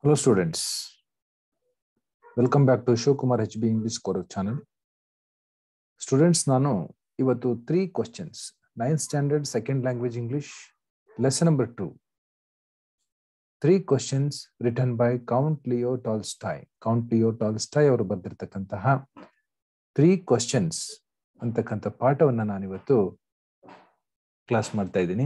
Hello, students. Welcome back to Shivakumar H B English core channel students ನಾನು ಇವತ್ತು three questions ninth standard second language English lesson number two three questions written by Count Leo Tolstoy Count Leo Tolstoy ಅವರು ಬರೆದಿರ್ತಕ್ಕಂತಹ three questions ಅಂತಕ್ಕಂಥ ಪಾಠವನ್ನು ನಾನಿವತ್ತು class ಮಾಡ್ತಾ ಇದ್ದೀನಿ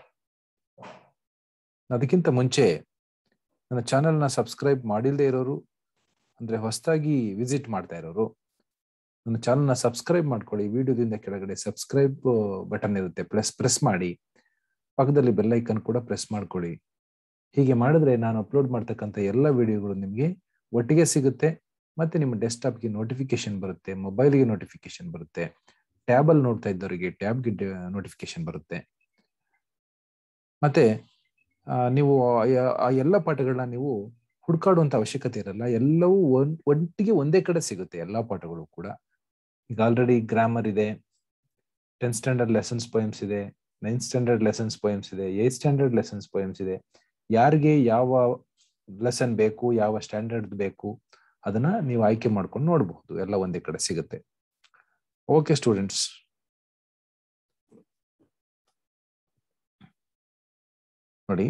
ಅದಕ್ಕಿಂತ ಮುಂಚೆ ನನ್ನ ಚಾನೆಲ್ನ ಸಬ್ಸ್ಕ್ರೈಬ್ ಮಾಡಿಲ್ಲದೆ ಇರೋರು ಅಂದ್ರೆ ಹೊಸದಾಗಿ ವಿಸಿಟ್ ಮಾಡ್ತಾ ಇರೋರು ನನ್ನ ಚಾನಲ್ನ ಸಬ್ಸ್ಕ್ರೈಬ್ ಮಾಡ್ಕೊಳ್ಳಿ ವಿಡಿಯೋದಿಂದ ಕೆಳಗಡೆ ಸಬ್ಸ್ಕ್ರೈಬ್ ಬಟನ್ ಇರುತ್ತೆ ಪ್ಲಸ್ ಪ್ರೆಸ್ ಮಾಡಿ ಪಕ್ಕದಲ್ಲಿ ಬೆಲ್ ಐಕನ್ ಕೂಡ ಪ್ರೆಸ್ ಮಾಡ್ಕೊಳ್ಳಿ ಹೀಗೆ ಮಾಡಿದ್ರೆ ನಾನು ಅಪ್ಲೋಡ್ ಮಾಡ್ತಕ್ಕಂಥ ಎಲ್ಲ ವಿಡಿಯೋಗಳು ನಿಮಗೆ ಒಟ್ಟಿಗೆ ಸಿಗುತ್ತೆ ಮತ್ತೆ ನಿಮ್ಮ ಡೆಸ್ಕ್ಟಾಪ್ಗೆ ನೋಟಿಫಿಕೇಶನ್ ಬರುತ್ತೆ ಮೊಬೈಲ್ಗೆ ನೋಟಿಫಿಕೇಶನ್ ಬರುತ್ತೆ ಟ್ಯಾಬಲ್ಲಿ ನೋಡ್ತಾ ಇದ್ದವರಿಗೆ ಟ್ಯಾಬ್ಗೆ ನೋಟಿಫಿಕೇಶನ್ ಬರುತ್ತೆ ಮತ್ತೆ ನೀವು ಆ ಎಲ್ಲ ಪಾಠಗಳನ್ನ ನೀವು ಹುಡ್ಕಾಡುವಂತ ಅವಶ್ಯಕತೆ ಇರಲ್ಲ ಎಲ್ಲವೂ ಒಂದ್ ಒಟ್ಟಿಗೆ ಒಂದೇ ಕಡೆ ಸಿಗುತ್ತೆ ಎಲ್ಲಾ ಪಾಠಗಳು ಕೂಡ ಈಗ ಆಲ್ರೆಡಿ ಗ್ರಾಮರ್ ಇದೆ ಟೆಂತ್ ಸ್ಟ್ಯಾಂಡರ್ಡ್ ಲೆಸನ್ಸ್ ಪೋಯಮ್ಸ್ ಇದೆ ನೈನ್ತ್ ಸ್ಟ್ಯಾಂಡರ್ಡ್ ಲೆಸನ್ಸ್ ಪೋಯಮ್ಸ್ ಇದೆ ಏತ್ ಸ್ಟ್ಯಾಂಡರ್ಡ್ ಲೆಸನ್ಸ್ ಪೋಯಮ್ಸ್ ಇದೆ ಯಾರಿಗೆ ಯಾವ ಲೆಸನ್ ಬೇಕು ಯಾವ ಸ್ಟ್ಯಾಂಡರ್ಡ್ ಬೇಕು ಅದನ್ನ ನೀವು ಆಯ್ಕೆ ಮಾಡ್ಕೊಂಡು ನೋಡಬಹುದು ಎಲ್ಲ ಒಂದೇ ಕಡೆ ಸಿಗುತ್ತೆ ಓಕೆ ಸ್ಟೂಡೆಂಟ್ಸ್ ನೋಡಿ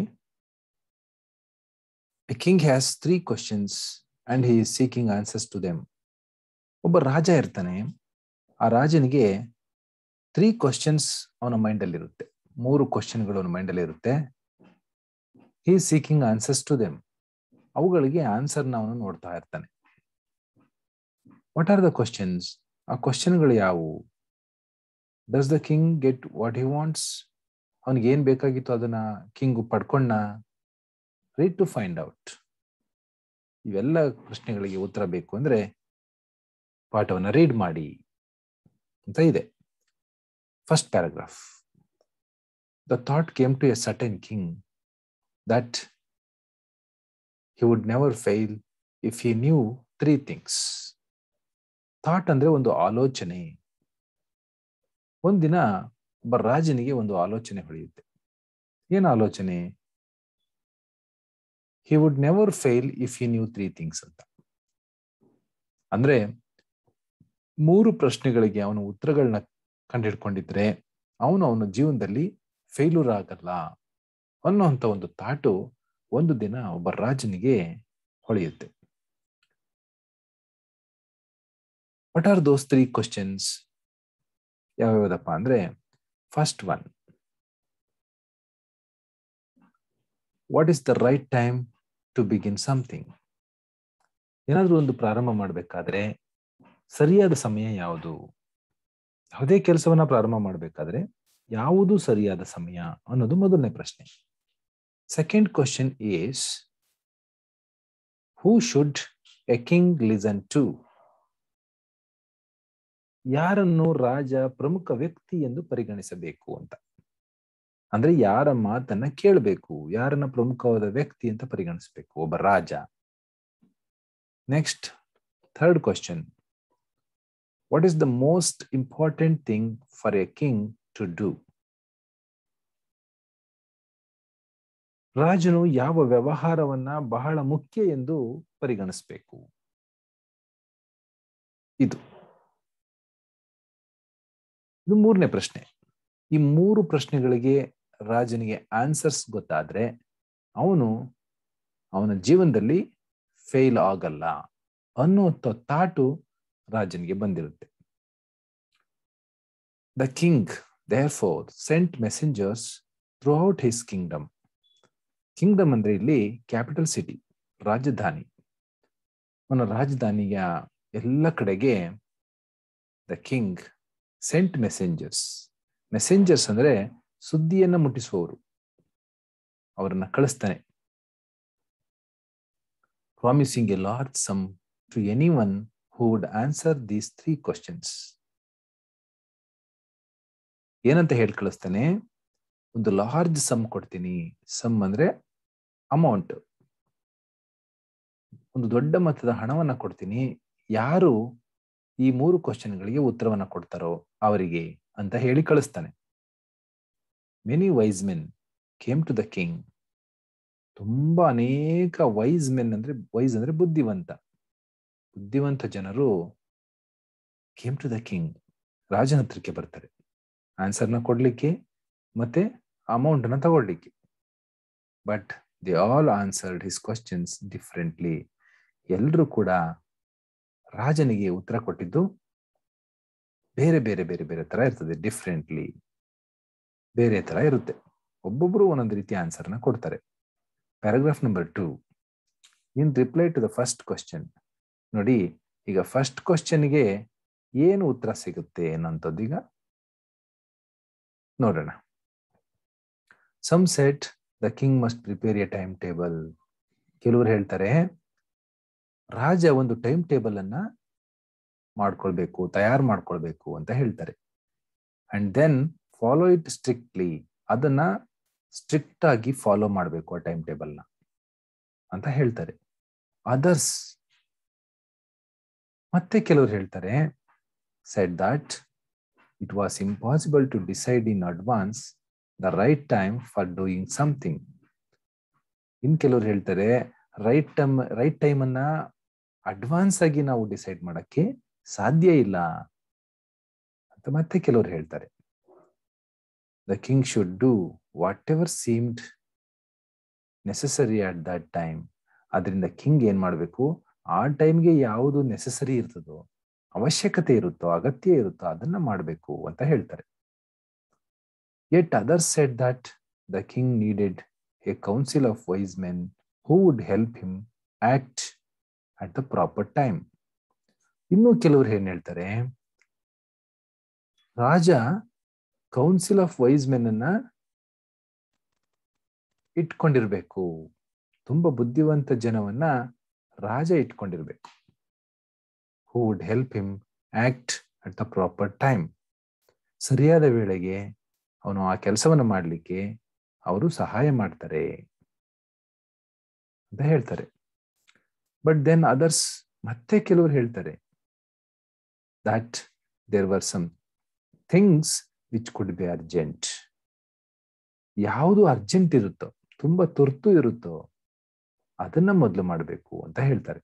A king has three questions and he is seeking answers to them. ಒಬ್ಬ ರಾಜ ಇರ್ತಾನೆ ಆ ರಾಜನಿಗೆ ತ್ರೀ ಕ್ವಶನ್ಸ್ ಅವನ ಮೈಂಡಲ್ಲಿ ಇರುತ್ತೆ ಮೂರು ಕ್ವಶನ್ಗಳು ಅವನ ಮೈಂಡಲ್ಲಿ ಇರುತ್ತೆ he seeking answers to them ಅವುಗಳಿಗೆ ಆನ್ಸರ್ನ ಅವನು ನೋಡ್ತಾ ಇರ್ತಾನೆ ವಾಟ್ ಆರ್ ದ ಕ್ವಶನ್ಸ್ ಆ ಕ್ವಶನ್ಗಳು ಯಾವುವು does the king get what he wants ಅವನಿಗೆ ಏನ್ ಬೇಕಾಗಿತ್ತು ಅದನ್ನ ಕಿಂಗ್ ಪಡ್ಕೊಂಡ ರೀಡ್ ಟು ಫೈಂಡ್ ಔಟ್ ಇವೆಲ್ಲ ಪ್ರಶ್ನೆಗಳಿಗೆ ಉತ್ತರ ಬೇಕು ಅಂದ್ರೆ ಪಾಠವನ್ನು ರೀಡ್ ಮಾಡಿ ಅಂತ ಇದೆ first paragraph the thought came to a certain king that he would never fail if he knew three things thought ಅಂದ್ರೆ ಒಂದು ಆಲೋಚನೆ ಒಂದಿನ ಒಬ್ಬ ರಾಜನಿಗೆ ಒಂದು ಆಲೋಚನೆ ಹೊಳೆಯುತ್ತೆ ಏನು ಆಲೋಚನೆ he would never fail if he knew three things ಅಂತ ಅಂದ್ರೆ ಮೂರು ಪ್ರಶ್ನೆಗಳಿಗೆ ಅವನು ಉತ್ತರಗಳನ್ನ ಕಂಡಿಡ್ಕೊಂಡಿದ್ರೆ ಅವನು ಅವನ ಜೀವನದಲ್ಲಿ ಫೇಲ್ಯೂರ್ ಆಗಲ್ಲ ಅನ್ನುವಂಥ ಒಂದು ತಾಟು ಒಂದು ದಿನ ಒಬ್ಬ ರಾಜನಿಗೆ ಹೊಳೆಯುತ್ತೆ what are those three questions ಯಾವ್ಯಾವದಪ್ಪ ಅಂದ್ರೆ first one what is the right time to begin something ಏನಾದ್ರೂ ಒಂದು ಪ್ರಾರಂಭ ಮಾಡಬೇಕಾದ್ರೆ ಸರಿಯಾದ ಸಮಯ ಯಾವುದು ಯಾವುದೇ ಕೆಲಸವನ್ನ ಪ್ರಾರಂಭ ಮಾಡಬೇಕಾದ್ರೆ ಯಾವುದು ಸರಿಯಾದ ಸಮಯ ಅನ್ನೋದು ಮೊದಲನೇ ಪ್ರಶ್ನೆ second question is who should a king listen to ಯಾರನ್ನು ರಾಜ ಪ್ರಮುಖ ವ್ಯಕ್ತಿ ಎಂದು ಪರಿಗಣಿಸಬೇಕು ಅಂತ ಅಂದ್ರೆ ಯಾರ ಮಾತನ್ನ ಕೇಳಬೇಕು ಯಾರನ್ನ ಪ್ರಮುಖವಾದ ವ್ಯಕ್ತಿ ಅಂತ ಪರಿಗಣಿಸಬೇಕು ಒಬ್ಬ ರಾಜ next third question what is the most important thing for a king to do ರಾಜನು ಯಾವ ವ್ಯವಹಾರವನ್ನ ಬಹಳ ಮುಖ್ಯ ಎಂದು ಪರಿಗಣಿಸಬೇಕು ಇದು ಇದು ಮೂರನೇ ಪ್ರಶ್ನೆ ಈ ಮೂರು ಪ್ರಶ್ನೆಗಳಿಗೆ ರಾಜನಿಗೆ ಆನ್ಸರ್ಸ್ ಗೊತ್ತಾದ್ರೆ ಅವನು ಅವನ ಜೀವನದಲ್ಲಿ ಫೇಲ್ ಆಗಲ್ಲ ಅನ್ನುವಂಥ ತಾಟು ರಾಜನಿಗೆ ಬಂದಿರುತ್ತೆ the king therefore sent messengers throughout his kingdom kingdom ಅಂದ್ರೆ ಇಲ್ಲಿ ಕ್ಯಾಪಿಟಲ್ ಸಿಟಿ ರಾಜಧಾನಿ ಅವನ ರಾಜಧಾನಿಯ ಎಲ್ಲ ಕಡೆಗೆ the king sent messengers messengers ಅಂದ್ರೆ ಸುದ್ದಿಯನ್ನ ಮುಟ್ಟಿಸುವವರು ಅವರನ್ನ ಕಳಿಸ್ತಾನೆ promising a large sum to anyone who would answer these three questions ಏನಂತ ಹೇಳಿ ಕಳಿಸ್ತಾನೆ ಒಂದು ಲಾರ್ಜ್ ಸಮ್ ಕೊಡ್ತೀನಿ ಸಮ್ ಅಂದ್ರೆ ಅಮೌಂಟ್ ಒಂದು ದೊಡ್ಡ ಮೊತ್ತದ ಹಣವನ್ನ ಕೊಡ್ತೀನಿ ಯಾರು ಈ ಮೂರು ಕ್ವಶನ್ಗಳಿಗೆ ಉತ್ತರವನ್ನ ಕೊಡ್ತಾರೋ ಅವರಿಗೆ ಅಂತ ಹೇಳಿ ಕಳಿಸ್ತಾನೆ many wise men came to the king ತುಂಬಾ ಅನೇಕ ವೈಸ್ ಮೆನ್ ಅಂದ್ರೆ ವೈಸ್ ಅಂದ್ರೆ ಬುದ್ಧಿವಂತ ಬುದ್ಧಿವಂತ ಜನರು ಕೇಮ್ ಟು ದ ಕಿಂಗ್ ರಾಜನ ಹತ್ರಕ್ಕೆ ಬರ್ತಾರೆ ಆನ್ಸರ್ನ ಕೊಡ್ಲಿಕ್ಕೆ ಮತ್ತೆ ಅಮೌಂಟ್ ನ ತಗೊಳ್ಳಿಕ್ಕೆ but they all answered his questions differently ಎಲ್ಲರೂ ಕೂಡ ರಾಜನಿಗೆ ಉತ್ತರ ಕೊಟ್ಟಿದ್ದು ಬೇರೆ ಬೇರೆ ಬೇರೆ ಬೇರೆ ತರ ಇರ್ತದೆ ಡಿಫ್ರೆಂಟ್ಲಿ ಬೇರೆ ತರ ಇರುತ್ತೆ ಒಬ್ಬೊಬ್ರು ಒಂದೊಂದು ರೀತಿ ಆನ್ಸರ್ನ ಕೊಡ್ತಾರೆ paragraph number two in reply to the first question ನೋಡಿ ಈಗ ಫಸ್ಟ್ ಕ್ವಶನ್ಗೆ ಏನು ಉತ್ತರ ಸಿಗುತ್ತೆ ಅನ್ನೋಂಥದ್ದು ಈಗ ನೋಡೋಣ some said the king must prepare a time table ಕೆಲವರು ಹೇಳ್ತಾರೆ ರಾಜ ಒಂದು ಟೈಮ್ ಟೇಬಲ್ ಅನ್ನ ಮಾಡ್ಕೊಳ್ಬೇಕು ತಯಾರು ಮಾಡ್ಕೊಳ್ಬೇಕು ಅಂತ ಹೇಳ್ತಾರೆ and then follow it strictly ಅದನ್ನ ಸ್ಟ್ರಿಕ್ಟ್ ಆಗಿ ಫಾಲೋ ಮಾಡಬೇಕು ಆ ಟೈಮ್ ಟೇಬಲ್ನ ಅಂತ ಹೇಳ್ತಾರೆ ಅದರ್ಸ್ ಮತ್ತೆ ಕೆಲವರು ಹೇಳ್ತಾರೆ said that it was impossible to decide in advance the right time for doing something in ಕೆಲವರು ಹೇಳ್ತಾರೆ ರೈಟ್ ಟೈಮ್ ರೈಟ್ ಟೈಮ್ ಅನ್ನ ಅಡ್ವಾನ್ಸ್ ಆಗಿ ನಾವು ಡಿಸೈಡ್ ಮಾಡಕ್ಕೆ ಸಾಧ್ಯ ಇಲ್ಲ ಅಂತ ಮತ್ತೆ ಕೆಲವರು ಹೇಳ್ತಾರೆ the king should do whatever seemed necessary at that time ಅದರಿಂದ ಕಿಂಗ್ ಏನ್ ಮಾಡಬೇಕು ಆ ಟೈಮ್ಗೆ ಯಾವುದು ನೆಸಸರಿ ಇರ್ತದೋ ಅವಶ್ಯಕತೆ ಇರುತ್ತೋ ಅಗತ್ಯ ಇರುತ್ತೋ ಅದನ್ನ ಮಾಡಬೇಕು ಅಂತ ಹೇಳ್ತಾರೆ yet others said that the king needed a council of wise men who would help him act at the proper time ಇನ್ನು ಕೆಲವರು ಏನ್ ಹೇಳ್ತಾರೆ ರಾಜ ಕೌನ್ಸಿಲ್ ಆಫ್ ವೈಸ್ ಮೆನ್ ಅನ್ನ ಇಟ್ಕೊಂಡಿರ್ಬೇಕು ತುಂಬಾ ಬುದ್ಧಿವಂತ ಜನವನ್ನ ರಾಜ ಇಟ್ಕೊಂಡಿರ್ಬೇಕು who would help him act at the proper time ಸರಿಯಾದ ವೇಳೆಗೆ ಅವನು ಆ ಕೆಲಸವನ್ನು ಮಾಡಲಿಕ್ಕೆ ಅವರು ಸಹಾಯ ಮಾಡ್ತಾರೆ ಅಂತ ಹೇಳ್ತಾರೆ ಬಟ್ ದೆನ್ ಅದರ್ಸ್ ಮತ್ತೆ ಕೆಲವರು ಹೇಳ್ತಾರೆ that there were some things which could be urgent ಯಾವುದು ಅರ್ಜೆಂಟ್ ಇರುತ್ತೋ ತುಂಬಾ ತುರ್ತು ಇರುತ್ತೋ ಅದನ್ನ ಮೊದಲು ಮಾಡಬೇಕು ಅಂತ ಹೇಳ್ತಾರೆ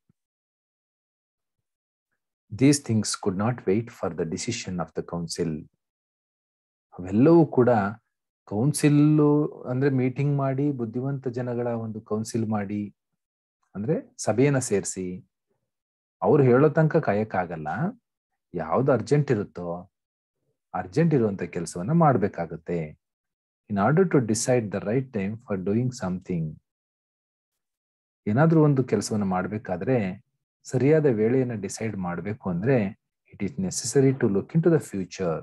these things could not wait for the decision of the council ಅವೆಲ್ಲವೂ ಕೂಡ ಕೌನ್ಸಿಲ್ ಅಂದ್ರೆ ಮೀಟಿಂಗ್ ಮಾಡಿ ಬುದ್ಧಿವಂತ ಜನಗಳ ಒಂದು ಕೌನ್ಸಿಲ್ ಮಾಡಿ ಅಂದ್ರೆ ಸಭೆಯನ್ನ ಸೇರಿಸಿ ಅವ್ರು ಹೇಳೋ ತನಕ ಕಾಯಕ್ಕಾಗಲ್ಲ ಯಾವ್ದು ಅರ್ಜೆಂಟ್ ಇರುತ್ತೋ ಅರ್ಜೆಂಟ್ ಇರುವಂತ ಕೆಲಸವನ್ನ ಮಾಡ್ಬೇಕಾಗತ್ತೆ in order to decide the right time for doing something ಏನಾದ್ರೂ ಒಂದು ಕೆಲಸವನ್ನ ಮಾಡ್ಬೇಕಾದ್ರೆ ಸರಿಯಾದ ವೇಳೆಯನ್ನ ಡಿಸೈಡ್ ಮಾಡಬೇಕು ಅಂದ್ರೆ it is necessary to look into the future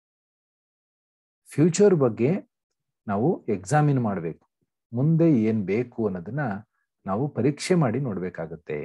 future ಬಗ್ಗೆ ನಾವು ಎಕ್ಸಾಮಿನ್ ಮಾಡಬೇಕು ಮುಂದೆ ಏನ್ ಬೇಕು ಅನ್ನೋದನ್ನ ನಾವು ಪರೀಕ್ಷೆ ಮಾಡಿ ನೋಡ್ಬೇಕಾಗತ್ತೆ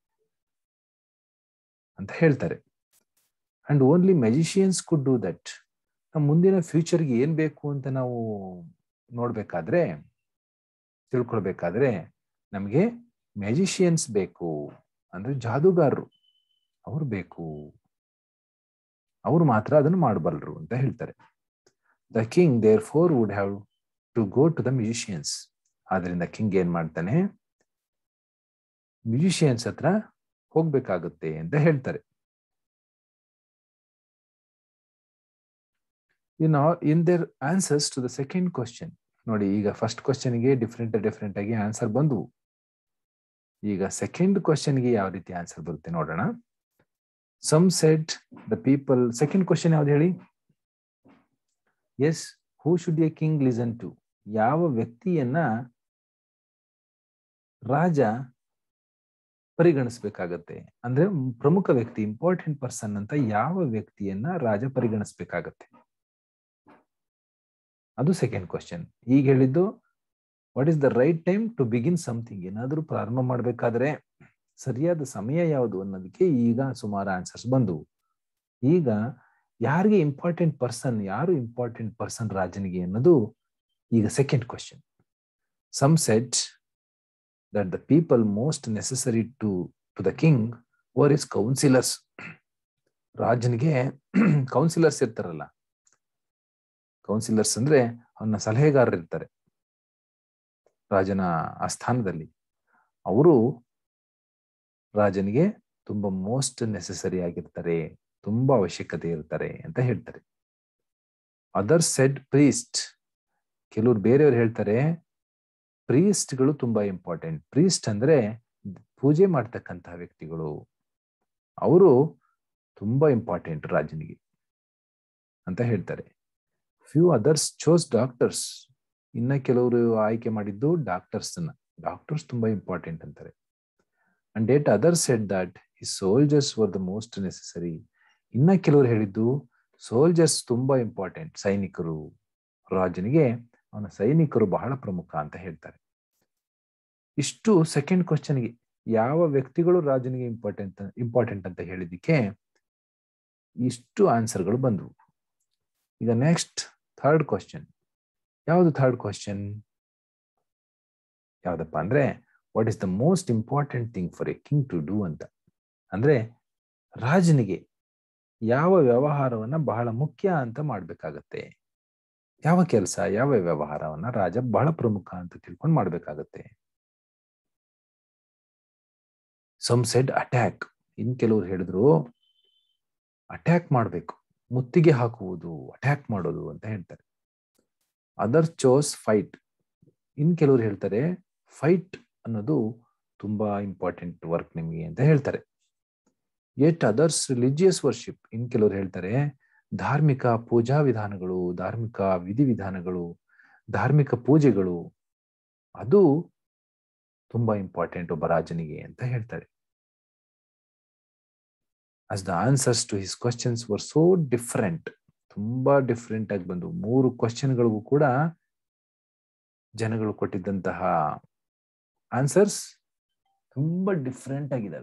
ಅಂತ ಹೇಳ್ತಾರೆ and only magicians could do that ನಮ್ಮ ಮುಂದಿನ ಫ್ಯೂಚರ್ಗೆ ಏನ್ ಬೇಕು ಅಂತ ನಾವು ನೋಡ್ಬೇಕಾದ್ರೆ ತಿಳ್ಕೊಳ್ಬೇಕಾದ್ರೆ ನಮಗೆ ಮೆಜಿಷಿಯನ್ಸ್ ಬೇಕು ಅಂದ್ರೆ ಜಾದೂಗಾರರು ಅವ್ರು ಬೇಕು ಅವ್ರು ಮಾತ್ರ ಅದನ್ನು ಮಾಡಬಲ್ಲರು ಅಂತ ಹೇಳ್ತಾರೆ the king therefore would have to go to the musicians ಆದ್ರಿಂದ ಕಿಂಗ್ ಏನ್ ಮಾಡ್ತಾನೆ ಮ್ಯೂಸಿಷಿಯನ್ಸ್ ಹತ್ರ ಹೋಗ್ಬೇಕಾಗುತ್ತೆ ಅಂತ ಹೇಳ್ತಾರೆ in in their answers to the second question ನೋಡಿ ಈಗ ಫಸ್ಟ್ ಕ್ವಶನ್ಗೆ ಡಿಫ್ರೆಂಟ್ ಡಿಫ್ರೆಂಟ್ ಆಗಿ ಆನ್ಸರ್ ಬಂದವು ಈಗ ಸೆಕೆಂಡ್ ಕ್ವಶನ್ಗೆ ಯಾವ ರೀತಿ ಆನ್ಸರ್ ಬರುತ್ತೆ ನೋಡೋಣ some said the people second question ಯಾವ್ದು ಹೇಳಿ is who should a king listen to ಯಾವ ವ್ಯಕ್ತಿಯನ್ನ ರಾಜ ಪರಿಗಣಿಸ್ಬೇಕಾಗತ್ತೆ ಅಂದ್ರೆ ಪ್ರಮುಖ ವ್ಯಕ್ತಿ ಇಂಪಾರ್ಟೆಂಟ್ ಪರ್ಸನ್ ಅಂತ ಯಾವ ವ್ಯಕ್ತಿಯನ್ನ ರಾಜ ಪರಿಗಣಿಸ್ಬೇಕಾಗತ್ತೆ ಅದು ಸೆಕೆಂಡ್ ಕ್ವಶನ್ ಈಗ ಹೇಳಿದ್ದು what is the right time to begin something ಏನಾದ್ರೂ ಪ್ರಾರಂಭ ಮಾಡ್ಬೇಕಾದ್ರೆ ಸರಿಯಾದ ಸಮಯ ಯಾವುದು ಅನ್ನೋದಕ್ಕೆ ಈಗ ಸುಮಾರು ಆನ್ಸರ್ಸ್ ಬಂದವು ಈಗ ಯಾರಿಗೆ ಇಂಪಾರ್ಟೆಂಟ್ ಪರ್ಸನ್ ಯಾರು ಇಂಪಾರ್ಟೆಂಟ್ ಪರ್ಸನ್ ರಾಜನಿಗೆ ಅನ್ನೋದು ಈಗ second question some said that the people most necessary to to the king or his councillors ರಾಜನಿಗೆ ಕೌನ್ಸಿಲರ್ಸ್ ಇರ್ತಾರಲ್ಲ ಕೌನ್ಸಿಲರ್ಸ್ ಅಂದ್ರೆ ಅವನ ಸಲಹೆಗಾರರು ಇರ್ತಾರೆ ರಾಜನ ಆಸ್ಥಾನದಲ್ಲಿ ಅವರು ರಾಜನಿಗೆ ತುಂಬಾ ಮೋಸ್ಟ್ ನೆಸೆಸರಿ ಆಗಿರ್ತಾರೆ ತುಂಬಾ ಅವಶ್ಯಕತೆ ಇರ್ತಾರೆ ಅಂತ ಹೇಳ್ತಾರೆ ಅದರ್ ಸೆಡ್ ಪ್ರೀಸ್ಟ್ ಕೆಲವ್ರು ಬೇರೆಯವ್ರು ಹೇಳ್ತಾರೆ ಪ್ರೀಸ್ಟ್ಗಳು ತುಂಬಾ ಇಂಪಾರ್ಟೆಂಟ್ ಪ್ರೀಸ್ಟ್ ಅಂದ್ರೆ ಪೂಜೆ ಮಾಡ್ತಕ್ಕಂತಹ ವ್ಯಕ್ತಿಗಳು ಅವರು ತುಂಬಾ ಇಂಪಾರ್ಟೆಂಟ್ ರಾಜನಿಗೆ ಅಂತ ಹೇಳ್ತಾರೆ ಫ್ಯೂ ಅದರ್ಸ್ ಚೋಸ್ ಡಾಕ್ಟರ್ಸ್ ಇನ್ನ ಕೆಲವರು ಆಯ್ಕೆ ಮಾಡಿದ್ದು ಡಾಕ್ಟರ್ಸ್ ಅನ್ನ ಡಾಕ್ಟರ್ಸ್ ತುಂಬಾ ಇಂಪಾರ್ಟೆಂಟ್ ಅಂತಾರೆ and yet other said that ಈ soldiers were the most necessary ಇನ್ನ ಕೆಲವರು ಹೇಳಿದ್ದು ಸೋಲ್ಜರ್ಸ್ ತುಂಬಾ ಇಂಪಾರ್ಟೆಂಟ್ ಸೈನಿಕರು ರಾಜನಿಗೆ ಅವನ ಸೈನಿಕರು ಬಹಳ ಪ್ರಮುಖ ಅಂತ ಹೇಳ್ತಾರೆ ಇಷ್ಟು ಸೆಕೆಂಡ್ ಕ್ವಶನ್ಗೆ ಯಾವ ವ್ಯಕ್ತಿಗಳು ರಾಜನಿಗೆ ಇಂಪಾರ್ಟೆಂಟ್ ಇಂಪಾರ್ಟೆಂಟ್ ಅಂತ ಹೇಳಿದ್ದಕ್ಕೆ ಇಷ್ಟು ಆನ್ಸರ್ಗಳು ಬಂದವು ಈಗ ನೆಕ್ಸ್ಟ್ ಥರ್ಡ್ ಕ್ವಶನ್ ಯಾವುದು ಥರ್ಡ್ ಕ್ವಶನ್ ಯಾವ್ದಪ್ಪ ಅಂದ್ರೆ what is the most important thing for a king to do ಅಂತ ಅಂದ್ರೆ ರಾಜನಿಗೆ ಯಾವ ವ್ಯವಹಾರವನ್ನ ಬಹಳ ಮುಖ್ಯ ಅಂತ ಮಾಡ್ಬೇಕಾಗತ್ತೆ ಯಾವ ಕೆಲಸ ಯಾವ ವ್ಯವಹಾರವನ್ನ ರಾಜ ಬಹಳ ಪ್ರಮುಖ ಅಂತ ತಿಳ್ಕೊಂಡು ಮಾಡ್ಬೇಕಾಗತ್ತೆ ಸಮ್ ಸೆಡ್ ಅಟ್ಯಾಕ್ ಇನ್ ಕೆಲವ್ರು ಹೇಳಿದ್ರು ಅಟ್ಯಾಕ್ ಮಾಡಬೇಕು ಮುತ್ತಿಗೆ ಹಾಕುವುದು ಅಟ್ಯಾಕ್ ಮಾಡೋದು ಅಂತ ಹೇಳ್ತಾರೆ ಅದರ್ ಚೋಸ್ ಫೈಟ್ ಇನ್ ಕೆಲವ್ರು ಹೇಳ್ತಾರೆ ಫೈಟ್ ಅನ್ನೋದು ತುಂಬಾ ಇಂಪಾರ್ಟೆಂಟ್ ವರ್ಕ್ ನಿಮಗೆ ಅಂತ ಹೇಳ್ತಾರೆ yet others religious worship in ಕೆಲವ್ರು ಹೇಳ್ತಾರೆ ಧಾರ್ಮಿಕ ಪೂಜಾ ವಿಧಾನಗಳು ಧಾರ್ಮಿಕ ವಿಧಿವಿಧಾನಗಳು ಧಾರ್ಮಿಕ ಪೂಜೆಗಳು ಅದು ತುಂಬಾ ಇಂಪಾರ್ಟೆಂಟ್ ಒಬ್ಬ ರಾಜನಿಗೆ ಅಂತ ಹೇಳ್ತಾರೆ as the answers to his questions were so different ತುಂಬಾ ಡಿಫ್ರೆಂಟ್ ಆಗಿ ಬಂದು ಮೂರು ಕ್ವಶನ್ಗಳಿಗೂ ಕೂಡ ಜನಗಳು ಕೊಟ್ಟಿದ್ದಂತಹ ಆನ್ಸರ್ಸ್ ತುಂಬಾ ಡಿಫ್ರೆಂಟ್ ಆಗಿದ್ದಾವೆ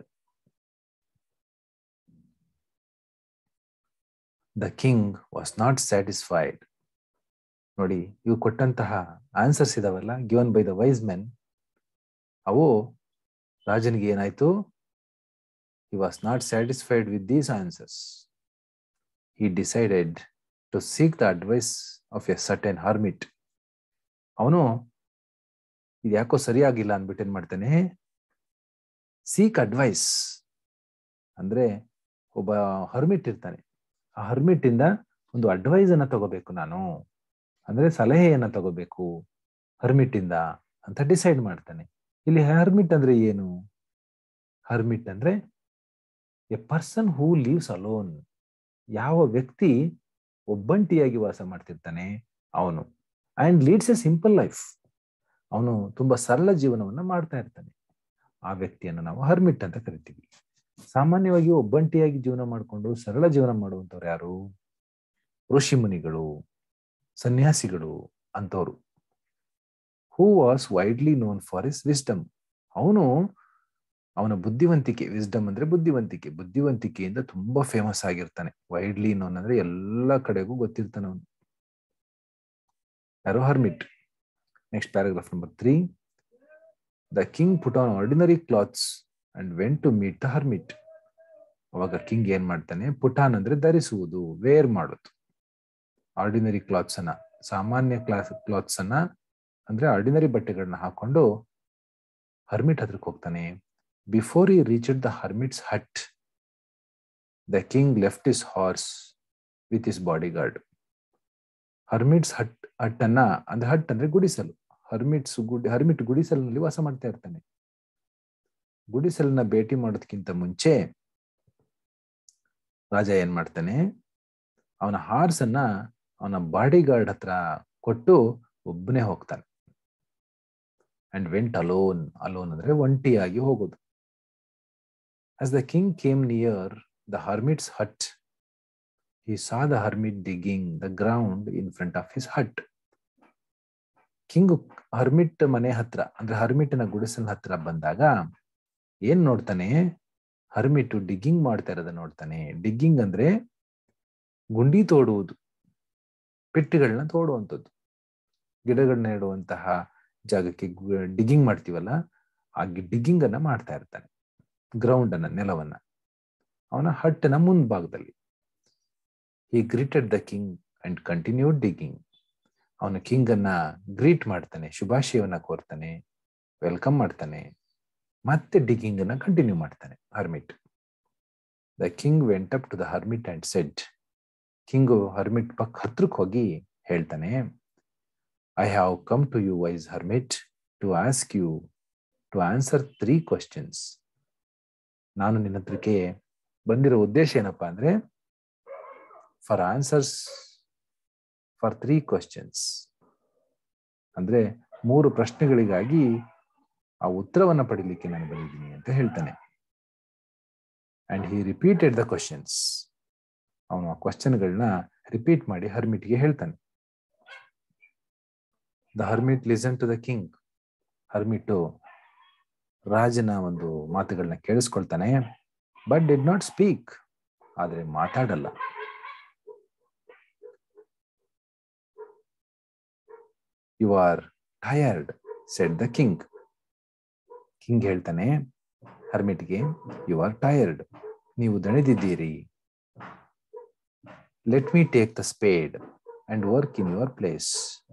the king was not satisfied ನೋಡಿ ಇವು ಕೊಟ್ಟಂತಹ ಆನ್ಸರ್ಸ್ ಇದಾವಲ್ಲ given by the wise men ಅವು ರಾಜನಿಗೆ ಏನಾಯ್ತು he was not satisfied with these answers. He decided to seek the advice of a certain hermit. ಅವನು ಇದು ಯಾಕೋ ಸರಿಯಾಗಿಲ್ಲ ಅಂದ್ಬಿಟ್ಟು ಏನ್ ಮಾಡ್ತಾನೆ ಸೀಕ್ ಅಡ್ವೈಸ್ ಅಂದ್ರೆ ಒಬ್ಬ ಹರ್ಮಿಟ್ ಇರ್ತಾನೆ ಆ ಹರ್ಮಿಟ್ ಇಂದ ಒಂದು ಅಡ್ವೈಸ್ ಅನ್ನ ತಗೋಬೇಕು ನಾನು ಅಂದ್ರೆ ಸಲಹೆಯನ್ನ ತಗೋಬೇಕು ಹರ್ಮಿಟ್ ಇಂದ ಅಂತ ಡಿಸೈಡ್ ಮಾಡ್ತಾನೆ ಇಲ್ಲಿ ಹರ್ಮಿಟ್ ಅಂದ್ರೆ ಏನು ಹರ್ಮಿಟ್ ಅಂದ್ರೆ a person who lives alone ಯಾವ ವ್ಯಕ್ತಿ ಒಬ್ಬಂಟಿಯಾಗಿ ವಾಸ ಮಾಡ್ತಿರ್ತಾನೆ ಅವನು and leads a simple life ಅವನು ತುಂಬಾ ಸರಳ ಜೀವನವನ್ನ ಮಾಡ್ತಾ ಇರ್ತಾನೆ ಆ ವ್ಯಕ್ತಿಯನ್ನು ನಾವು ಹರ್ಮಿಟ್ ಅಂತ ಕರಿತೀವಿ ಸಾಮಾನ್ಯವಾಗಿ ಒಬ್ಬಂಟಿಯಾಗಿ ಜೀವನ ಮಾಡಿಕೊಂಡು ಸರಳ ಜೀವನ ಮಾಡುವಂತವ್ರು ಯಾರು ಋಷಿ ಮುನಿಗಳು ಸನ್ಯಾಸಿಗಳು ಅಂತವ್ರು who was widely known for his wisdom ಅವನು ಅವನ ಬುದ್ಧಿವಂತಿಕೆ ವಿಸ್ಡಮ್ ಅಂದ್ರೆ ಬುದ್ಧಿವಂತಿಕೆ ಬುದ್ಧಿವಂತಿಕೆಯಿಂದ ತುಂಬಾ ಫೇಮಸ್ ಆಗಿರ್ತಾನೆ ವೈಡ್ಲಿ ನೋನ್ ಅಂದ್ರೆ ಎಲ್ಲ ಕಡೆಗೂ ಗೊತ್ತಿರ್ತಾನೆ ಅವನು ಯಾರೋ hermit next paragraph number three the king put on ordinary clothes and went to meet the hermit ಅವಾಗ ಕಿಂಗ್ ಏನ್ ಮಾಡ್ತಾನೆ ಪುಟಾನ್ ಅಂದ್ರೆ ಧರಿಸುವುದು ವೇರ್ ಮಾಡೋದು ಆರ್ಡಿನರಿ ಕ್ಲಾತ್ಸ್ ಅನ್ನ ಸಾಮಾನ್ಯ ಕ್ಲಾಸ್ ಕ್ಲಾತ್ಸ್ ಅನ್ನ ಅಂದ್ರೆ ಆರ್ಡಿನರಿ ಬಟ್ಟೆಗಳನ್ನ ಹಾಕೊಂಡು ಹರ್ಮಿಟ್ ಹತ್ರಕ್ಕೆ ಹೋಗ್ತಾನೆ before he reached the hermit's hut the king left his horse with his bodyguard hermit's hut hut ಅನ್ನ ಅಂದ್ರೆ ಹಟ್ ಅಂದ್ರೆ ಗುಡಿಸಲು ಹರ್ಮಿಟ್ಸ್ ಗುಡಿ ಹರ್ಮಿಟ್ ಗುಡಿಸಲಿನಲ್ಲಿ ವಾಸ ಮಾಡ್ತಾ ಇರ್ತಾನೆ ಗುಡಿಸಲನ್ನ ಭೇಟಿ ಮಾಡೋದಕ್ಕಿಂತ ಮುಂಚೆ ರಾಜ ಏನ್ ಮಾಡ್ತಾನೆ ಅವನ ಹಾರ್ಸ್ ಅನ್ನ ಅವನ ಬಾಡಿ ಗಾರ್ಡ್ ಹತ್ರ ಕೊಟ್ಟು ಒಬ್ಬನೇ ಹೋಗ್ತಾನೆ ಅಂಡ್ ವೆಂಟ್ ಅಲೋನ್ ಅಲೋನ್ ಅಂದ್ರೆ ಒಂಟಿಯಾಗಿ ಹೋಗೋದು as the king came near the hermit's hut he saw the hermit digging the ground in front of his hut. King hermit ಮನೆ ಹತ್ರ ಅಂದ್ರೆ ಹರ್ಮಿಟ್ನ ಗುಡಿಸಲ್ ಹತ್ರ ಬಂದಾಗ ಏನ್ ನೋಡ್ತಾನೆ ಹರ್ಮಿಟ್ ಡಿಗ್ಗಿಂಗ್ ಮಾಡ್ತಾ ಇರೋದ ನೋಡ್ತಾನೆ ಡಿಗ್ಗಿಂಗ್ ಅಂದ್ರೆ ಗುಂಡಿ ತೋಡುವುದು ಪೆಟ್ಟಿಗಳನ್ನ ತೋಡುವಂಥದ್ದು ಗಿಡಗಳನ್ನ ಇಡುವಂತಹ ಜಾಗಕ್ಕೆ ಡಿಗ್ಗಿಂಗ್ ಮಾಡ್ತೀವಲ್ಲ ಆ ಡಿಗ್ಗಿಂಗ್ ಅನ್ನ ಮಾಡ್ತಾ ಇರ್ತಾನೆ ಗ್ರೌಂಡ್ ಅನ್ನ ನೆಲವನ್ನ ಅವನ ಹಟ್ಟಿನ ಮುಂಭಾಗದಲ್ಲಿ he greeted the king and continued digging. ಅವನ ಕಿಂಗ್ ಅನ್ನ ಗ್ರೀಟ್ ಮಾಡ್ತಾನೆ ಶುಭಾಶಯವನ್ನ ಕೋರ್ತಾನೆ ವೆಲ್ಕಮ್ ಮಾಡ್ತಾನೆ ಮತ್ತೆ ಡಿಗಿಂಗ್ ಅನ್ನ ಕಂಟಿನ್ಯೂ ಮಾಡ್ತಾನೆ hermit the king went up to the hermit and said king hermit ಪಕ್ ಹತ್ರಕ್ಕೆ ಹೋಗಿ ಹೇಳ್ತಾನೆ I have come to you wise hermit to ask you to answer three questions ನಾನು ನಿನ್ನ ಹತ್ರಕ್ಕೆ ಬಂದಿರೋ ಉದ್ದೇಶ ಏನಪ್ಪಾ ಅಂದ್ರೆ for answers for three questions ಅಂದ್ರೆ ಮೂರು ಪ್ರಶ್ನೆಗಳಿಗಾಗಿ ಆ ಉತ್ತರವನ್ನ ಪಡಿಲಿಕ್ಕೆ ನಾನು ಬಂದಿದ್ದೀನಿ ಅಂತ ಹೇಳ್ತಾನೆ and he repeated the questions ಅವನು ಆ ಕ್ವಶನ್ಗಳನ್ನ ರಿಪೀಟ್ ಮಾಡಿ ಹರ್ಮಿಟ್ಗೆ ಹೇಳ್ತಾನೆ the hermit listen to the king hermit ರಾಜನ ಒಂದು ಮಾತುಗಳನ್ನ ಕೇಳಿಸ್ಕೊಳ್ತಾನೆ ಬಟ್ ಡಿಡ್ ನಾಟ್ ಸ್ಪೀಕ್ ಆದ್ರೆ ಮಾತಾಡಲ್ಲ you are tired said the king king ಹೇಳ್ತಾನೆ ಹರ್ಮಿಟ್ಗೆ ಯು ಆರ್ ಟಯರ್ಡ್ ನೀವು ದಣಿದಿದ್ದೀರಿ let me take the spade and work in your place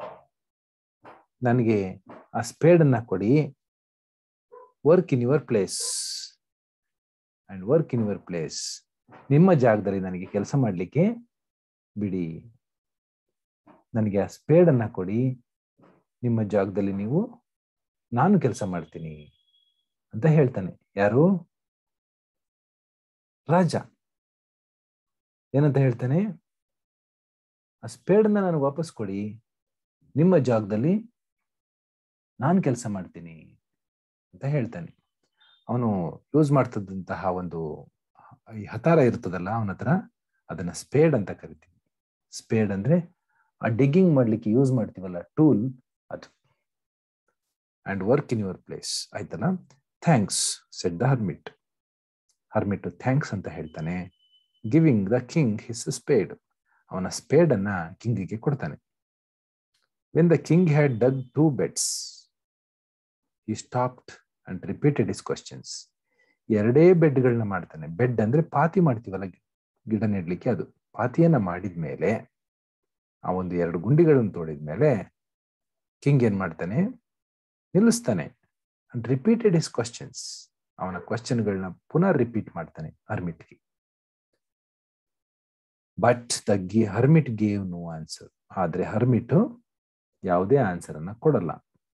ನನಗೆ ಆ ಸ್ಪೇಡ್ ಅನ್ನ ಕೊಡಿ work in your place and work in your place ನಿಮ್ಮ ಜಾಗದಲ್ಲಿ ನನಗೆ ಕೆಲಸ ಮಾಡಲಿಕ್ಕೆ ಬಿಡಿ ನನಗೆ ಆ ಸ್ಪೇಡ್ ಅನ್ನ ಕೊಡಿ ನಿಮ್ಮ ಜಾಗದಲ್ಲಿ ನೀವು ನಾನು ಕೆಲಸ ಮಾಡ್ತೀನಿ ಅಂತ ಹೇಳ್ತಾನೆ ಯಾರು ರಾಜ ಏನಂತ ಹೇಳ್ತಾನೆ ಆ ಸ್ಪೇಡನ್ನ ನನಗೆ ವಾಪಸ್ ಕೊಡಿ ನಿಮ್ಮ ಜಾಗದಲ್ಲಿ ನಾನು ಕೆಲಸ ಮಾಡ್ತೀನಿ ಅಂತ ಹೇಳ್ತಾನೆ ಅವನು ಯೂಸ್ ಮಾಡ್ತಿದ್ದಂತಹ ಒಂದು ಈ ಹತಾರ ಇರ್ತದಲ್ಲ ಅವನ ಹತ್ರ ಅದನ್ನ ಸ್ಪೇಡ್ ಅಂತ ಕರಿತೀವಿ ಸ್ಪೇಡ್ ಅಂದ್ರೆ ಆ ಡಿಗ್ಗಿಂಗ್ ಮಾಡ್ಲಿಕ್ಕೆ ಯೂಸ್ ಮಾಡ್ತೀವಲ್ಲ ಟೂಲ್ ಅದು and work in your place ಆಯ್ತಲ್ಲ thanks said the hermit hermit thanks ಅಂತ ಹೇಳ್ತಾನೆ giving the king his spade ಅವನ ಸ್ಪೇಡ್ ಅನ್ನ ಕಿಂಗಿಗೆ ಕೊಡ್ತಾನೆ when the king had dug two beds he stopped and repeated his questions ಎರಡೇ ಬೆಡ್ಗಳನ್ನ ಮಾಡ್ತಾನೆ ಬೆಡ್ ಅಂದ್ರೆ ಪಾತಿ ಮಾಡ್ತೀವಲ್ಲ ಗಿಡ ನೆಡ್ಲಿಕ್ಕೆ ಅದು ಪಾತಿಯನ್ನ ಮಾಡಿದ್ಮೇಲೆ ಆ ಒಂದು ಎರಡು ಗುಂಡಿಗಳನ್ನು ತೋಡಿದ್ಮೇಲೆ ಕಿಂಗ್ ಏನ್ ಮಾಡ್ತಾನೆ ನಿಲ್ಲಿಸ್ತಾನೆ ಅಂಡ್ ರಿಪೀಟೆಡ್ ಇಸ್ ಕ್ವಶನ್ಸ್ ಅವನ ಕ್ವಶನ್ಗಳನ್ನ ಪುನಃ ರಿಪೀಟ್ ಮಾಡ್ತಾನೆ ಹರ್ಮಿಟ್ಗೆ ಬಟ್ ದ ಗಿ ಹರ್ಮಿಟ್ ಗೇವ್ ನೋ ಆನ್ಸರ್ ಆದ್ರೆ ಹರ್ಮಿಟ್ ಯಾವುದೇ ಆನ್ಸರ್ ಅನ್ನ ಕೊಡಲ್ಲ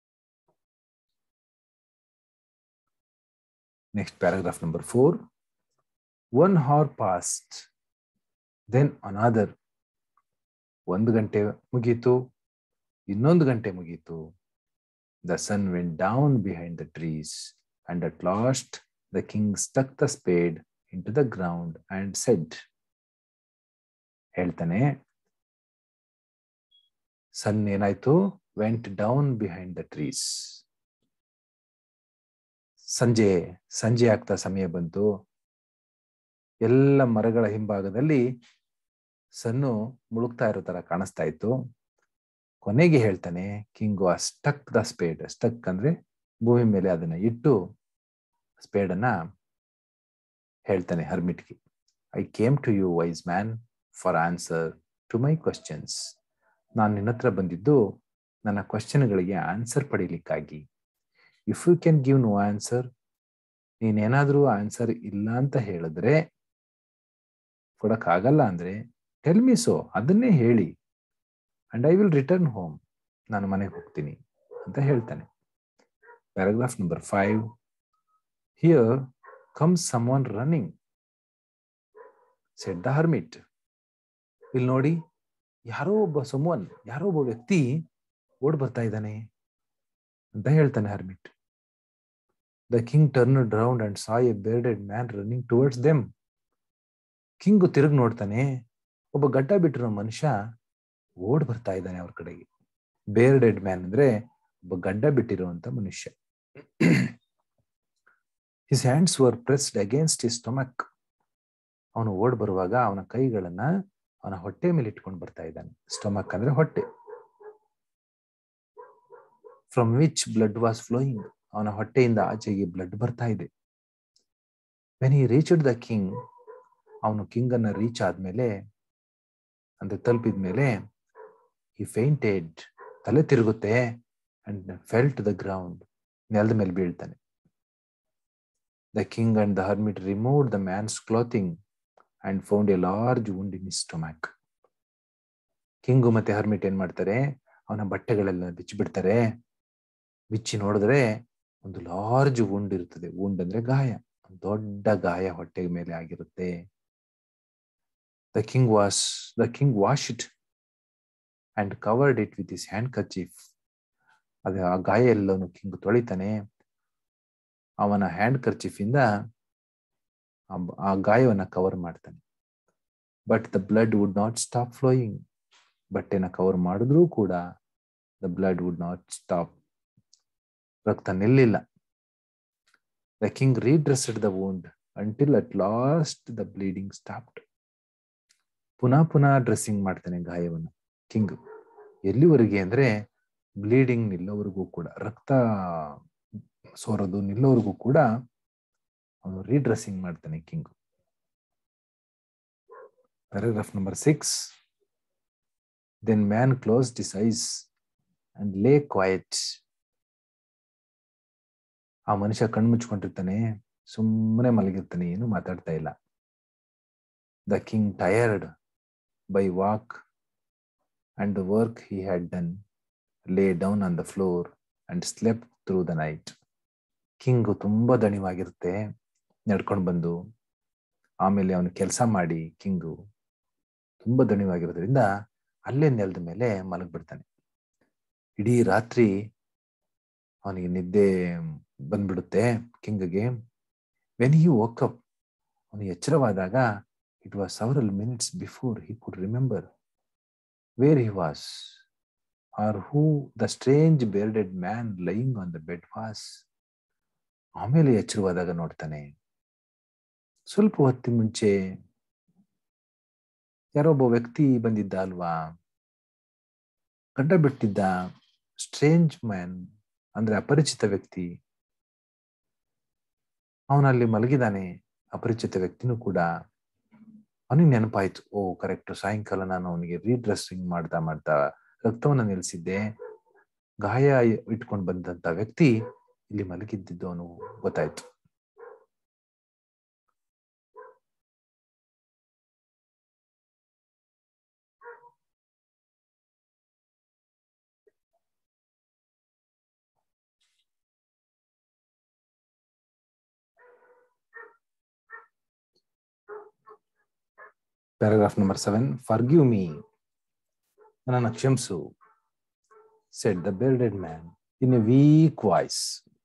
next paragraph number four one hour passed then another ಒಂದು ಗಂಟೆ ಮುಗೀತು ಇನ್ನೊಂದು ಗಂಟೆ ಮುಗೀತು the sun went down behind the trees and at last the king stuck the spade into the ground and said ಹೇಳ್ತಾನೆ sun ಏನಾಯ್ತು went down behind the trees ಸಂಜೆ ಸಂಜೆ ಆಗ್ತಾ ಸಮಯ ಬಂತು ಎಲ್ಲ ಮರಗಳ ಹಿಂಭಾಗದಲ್ಲಿ ಸನ್ನು ಮುಳುಗ್ತಾ ಇರೋ ತರ ಕಾಣಿಸ್ತಾ ಇತ್ತು ಕೊನೆಗೆ ಹೇಳ್ತಾನೆ ಕಿಂಗು ಆ ಸ್ಟಕ್ ದ ಸ್ಪೇಡ್ ಸ್ಟಕ್ ಅಂದ್ರೆ ಭೂಮಿ ಮೇಲೆ ಅದನ್ನ ಇಟ್ಟು ಸ್ಪೇಡ್ ಅನ್ನ ಹೇಳ್ತಾನೆ ಹರ್ಮಿಟ್ಗೆ I came to you wise man for answer to my questions ನಾನು ನಿನ್ನ ಹತ್ರ ಬಂದಿದ್ದು ನನ್ನ ಕ್ವಶನ್ಗಳಿಗೆ ಆನ್ಸರ್ ಪಡೀಲಿಕ್ಕಾಗಿ if you can give no answer ನೀನೇನಾದ್ರೂ ಆನ್ಸರ್ ಇಲ್ಲ ಅಂತ ಹೇಳಿದ್ರೆ ಕೊಡಕ್ಕಾಗಲ್ಲ ಅಂದ್ರೆ ಟೆಲ್ ಮಿ ಸೋ ಅದನ್ನೇ ಹೇಳಿ and I will return home ನಾನು ಮನೆಗೆ ಹೋಗ್ತೀನಿ ಅಂತ ಹೇಳ್ತಾನೆ paragraph number five here comes some one running said the hermit ಇಲ್ಲಿ ನೋಡಿ ಯಾರೋ ಒಬ್ಬ ಸಮವನ್ ಯಾರೋ ಒಬ್ಬ ವ್ಯಕ್ತಿ ಓಡ್ ಬರ್ತಾ ಇದ್ದಾನೆ ಅಂತ ಹೇಳ್ತಾನೆ hermit the king turn round and saw a bearded man running towards them king ತಿರುಗಿ ನೋಡ್ತಾನೆ ಒಬ್ಬ ಗಡ್ಡ ಬಿಟ್ಟಿರೋ ಮನುಷ್ಯ ಓಡ್ ಬರ್ತಾ ಇದ್ದಾನೆ ಅವ್ರ ಕಡೆಗೆ ಬೇರ್ಡೆಡ್ ಮ್ಯಾನ್ ಅಂದ್ರೆ ಒಬ್ಬ ಗಡ್ಡ ಬಿಟ್ಟಿರುವಂತ ಮನುಷ್ಯ his hands were pressed against his stomach ಅವನು ಓಡ್ ಬರುವಾಗ ಅವನ ಕೈಗಳನ್ನ ಅವನ ಹೊಟ್ಟೆ ಮೇಲೆ ಇಟ್ಕೊಂಡು ಬರ್ತಾ ಇದ್ದಾನೆ ಸ್ಟೊಮಕ್ ಅಂದ್ರೆ ಹೊಟ್ಟೆ from which blood was flowing ಅವನ ಹೊಟ್ಟೆಯಿಂದ ಆಚೆಗೆ ಬ್ಲಡ್ ಬರ್ತಾ ಇದೆ when he reached the king ಅವನು ಕಿಂಗ್ ಅನ್ನ ರೀಚ್ ಆದ್ಮೇಲೆ ಅಂದ್ರೆ ತಲುಪಿದ ಮೇಲೆ ಹಿ ಫೇಂಟೆಡ್ ತಲೆ ತಿರುಗುತ್ತೆ and fell to the ground ನೆಲದ ಮೇಲೆ ಬೀಳ್ತಾನೆ the king and the hermit remove the man's clothing and found a large wound in his stomach king ಮತ್ತೆ ಹರ್ಮಿಟ್ ಏನ್ ಮಾಡ್ತಾರೆ ಅವನ ಬಟ್ಟೆಗಳೆಲ್ಲ ಬಿಚ್ಚಿಬಿಡ್ತಾರೆ ಬಿಚ್ಚಿ ನೋಡಿದ್ರೆ ಒಂದು ಲಾರ್ಜ್ ವುಂಡ್ ಇರ್ತದೆ ವುಂಡ್ ಅಂದ್ರೆ ಗಾಯ ದೊಡ್ಡ ಗಾಯ ಹೊಟ್ಟೆ ಮೇಲೆ ಆಗಿರುತ್ತೆ the king was the king wash it and covered it with his handkerchief ಅದು ಆ ಗಾಯ ಎಲ್ಲವನ್ನು ಕಿಂಗ್ ತೊಳಿತಾನೆ ಅವನ ಹ್ಯಾಂಡ್ ಕರ್ಚೀಫ್ ಇಂದ ಆ ಗಾಯವನ್ನ ಕವರ್ ಮಾಡ್ತಾನೆ but the blood would not stop flowing ಬಟ್ಟೆನ ಕವರ್ ಮಾಡಿದ್ರೂ ಕೂಡ the blood would not stop ರಕ್ತ ನಿಲ್ಲಿಲ್ಲ the king redressed the wound until at last the bleeding stopped ಪುನಃ ಪುನಃ ಡ್ರೆಸ್ಸಿಂಗ್ ಮಾಡ್ತಾನೆ ಗಾಯವನ್ನು ಕಿಂಗ್ ಎಲ್ಲಿವರೆಗೆ ಅಂದ್ರೆ ಬ್ಲೀಡಿಂಗ್ ನಿಲ್ಲೋವರೆಗೂ ಕೂಡ ರಕ್ತ ಸೋರೋದು ನಿಲ್ಲೋವರೆಗೂ ಕೂಡ ಅವನು ರೀಡ್ರೆಸ್ಸಿಂಗ್ ಮಾಡ್ತಾನೆ king paragraph number six then man close his eyes and lay quiet ಆ ಮನುಷ್ಯ ಕಣ್ಮುಚ್ಕೊಂಡಿರ್ತಾನೆ ಸುಮ್ಮನೆ ಮಲಗಿರ್ತಾನೆ ಏನು ಮಾತಾಡ್ತಾ ಇಲ್ಲ the king tired by walk and the work he had done lay down on the floor and slept through the night king ತುಂಬಾ ದಣಿವಾಗಿರುತ್ತೆ ನಡ್ಕೊಂಡು ಬಂದು ಆಮೇಲೆ ಅವನು ಕೆಲಸ ಮಾಡಿ ಕಿಂಗು ತುಂಬಾ ದಣಿವಾಗಿರೋದ್ರಿಂದ ಅಲ್ಲೇ ನೆಲದ ಮೇಲೆ ಮಲಗ್ಬಿಡ್ತಾನೆ ಇಡೀ ರಾತ್ರಿ ಅವನಿಗೆ ನಿದ್ದೆ ಬಂದ್ಬಿಡುತ್ತೆ ಕಿಂಗ್ಗೆ ವೆನ್ ಹಿ ಅಪ್ ಅವನು ಎಚ್ಚರವಾದಾಗ it was several minutes before he could remember where he was or who the strange bearded man lying on the bed was ಆಮೇಲೆ ಎಚ್ಚರವಾದಾಗ ನೋಡ್ತಾನೆ ಸ್ವಲ್ಪ ಹೊತ್ತಿ ಮುಂಚೆ ಯಾರೊಬ್ಬ ವ್ಯಕ್ತಿ ಬಂದಿದ್ದ ಅಲ್ವಾ ಗಡ್ಡ ಬಿಟ್ಟಿದ್ದ ಸ್ಟ್ರೇಂಜ್ ಮ್ಯಾನ್ ಅಂದ್ರೆ ಅಪರಿಚಿತ ವ್ಯಕ್ತಿ ಅವನಲ್ಲಿ ಮಲಗಿದಾನೆ ಅಪರಿಚಿತ ವ್ಯಕ್ತಿನೂ ಕೂಡ ಅವನಿಗೆ ನೆನಪಾಯ್ತು ಓ ಕರೆಕ್ಟ್ ಸಾಯಂಕಾಲ ನಾನು ಅವನಿಗೆ ರೀಡ್ರೆಸ್ಸಿಂಗ್ ಮಾಡ್ತಾ ಮಾಡ್ತಾ ರಕ್ತವನ್ನ ನಿಲ್ಲಿಸಿದ್ದೆ ಗಾಯ ಇಟ್ಕೊಂಡು ಬಂದಂತ ವ್ಯಕ್ತಿ ಇಲ್ಲಿ ಮಲಗಿದ್ದಿದ್ದು ಅವನು ಗೊತ್ತಾಯ್ತು paragraph number seven forgive me ನನ್ನನ್ನು ಕ್ಷಮಿಸು said the bearded man in a weak voice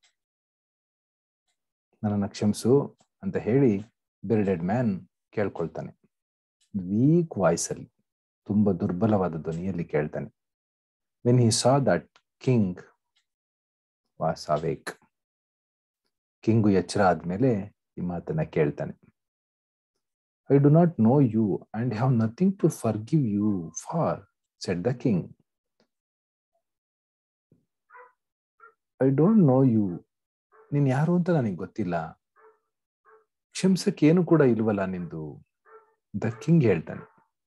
ನನ್ನನ್ನು ಕ್ಷಮಿಸು ಅಂತ ಹೇಳಿ ಬೆರ್ಡೆಡ್ ಮ್ಯಾನ್ ಕೇಳ್ಕೊಳ್ತಾನೆ ವೀಕ್ ವಾಯ್ಸ್ ಅಲ್ಲಿ ತುಂಬಾ ದುರ್ಬಲವಾದ ಧ್ವನಿಯಲ್ಲಿ ಕೇಳ್ತಾನೆ when he saw that king was awake king ಎಚ್ಚರ ಆದ್ಮೇಲೆ ಈ ಮಾತನ್ನ ಕೇಳ್ತಾನೆ I do not know you and have nothing to forgive you for said the king I don't know you ನೀನ್ ಯಾರು ಅಂತ ನನಗೆ ಗೊತ್ತಿಲ್ಲ ಕ್ಷಮಿಸಕ್ಕೆ ಏನು ಕೂಡ ಇಲ್ವಲ್ಲ ನಿಂದು ದ ಕಿಂಗ್ ಹೇಳ್ತಾನೆ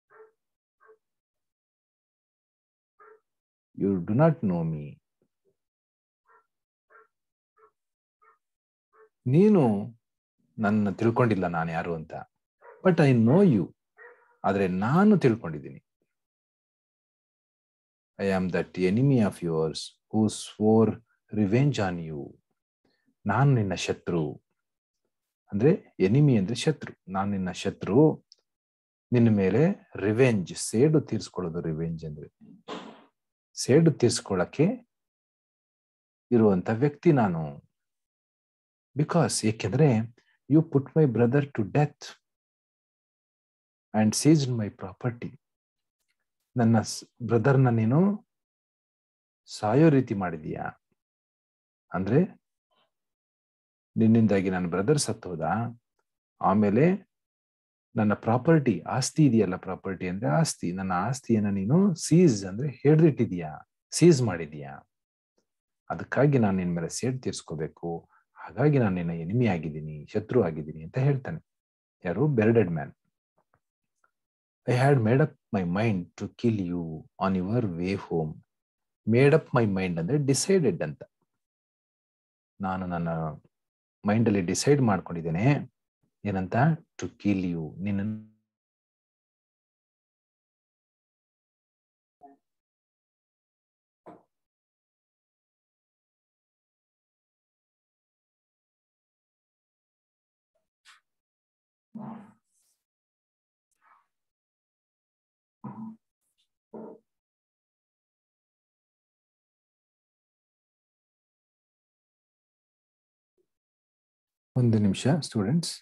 you do not know me ನೀನು ನನ್ನ ತಿಳ್ಕೊಂಡಿಲ್ಲ ನಾನು ಯಾರು ಅಂತ ಬಟ್ ಐ ನೋ ಯು ಆದ್ರೆ ನಾನು ತಿಳ್ಕೊಂಡಿದ್ದೀನಿ I am that enemy of yours who swore revenge on you ನಾನು ನಿನ್ನ ಶತ್ರು ಅಂದ್ರೆ ಎನಿಮಿ ಅಂದ್ರೆ ಶತ್ರು ನಾನು ನಿನ್ನ ಶತ್ರು ನಿನ್ನ ಮೇಲೆ ರಿವೆಂಜ್ ಸೇಡು ತೀರ್ಸ್ಕೊಳ್ಳೋದು ರಿವೆಂಜ್ ಅಂದ್ರೆ ಸೇಡು ತೀರ್ಸ್ಕೊಳ್ಳಕ್ಕೆ ಇರುವಂತ ವ್ಯಕ್ತಿ ನಾನು ಬಿಕಾಸ್ ಏಕೆಂದ್ರೆ you put my brother to death and seize my property ನನ್ನ ಬ್ರದರ್ನ ನೀನು ಸಾಯೋ ರೀತಿ ಮಾಡಿದೀಯಾ ಅಂದ್ರೆ ನಿನ್ನಿಂದಾಗಿ ನನ್ನ ಬ್ರದರ್ ಸತ್ತೋದ ಆಮೇಲೆ ನನ್ನ ಪ್ರಾಪರ್ಟಿ ಆಸ್ತಿ ಇದೆಯಲ್ಲ ಪ್ರಾಪರ್ಟಿ ಅಂದ್ರೆ ಆಸ್ತಿ ನನ್ನ ಆಸ್ತಿಯನ್ನ ನೀನು ಸೀಸ್ ಅಂದ್ರೆ ಹಿಡ್ದಿಟ್ಟಿದೀಯಾ ಸೀಸ್ ಮಾಡಿದೀಯಾ ಅದಕ್ಕಾಗಿ ನಾನು ನಿನ್ ಮೇಲೆ ಸೇಡ್ ತೀರ್ಸ್ಕೋಬೇಕು ಹಾಗಾಗಿ ನಾನು ನಿನ್ನ ಎನಿಮಿ ಆಗಿದ್ದೀನಿ ಶತ್ರು ಆಗಿದ್ದೀನಿ ಅಂತ ಹೇಳ್ತಾನೆ ಯಾರು bearded man I had made up my mind to kill you on your way home made up my mind ಅಂದ್ರೆ ಡಿಸೈಡೆಡ್ ಅಂತ ನಾನು ನನ್ನ ಮೈಂಡಲ್ಲಿ ಡಿಸೈಡ್ ಮಾಡ್ಕೊಂಡಿದ್ದೇನೆ ಏನಂತ ಟು ಕಿಲ್ ಯು ನಿನ್ನ ಒಂದು ನಿಮಿಷ ಸ್ಟೂಡೆಂಟ್ಸ್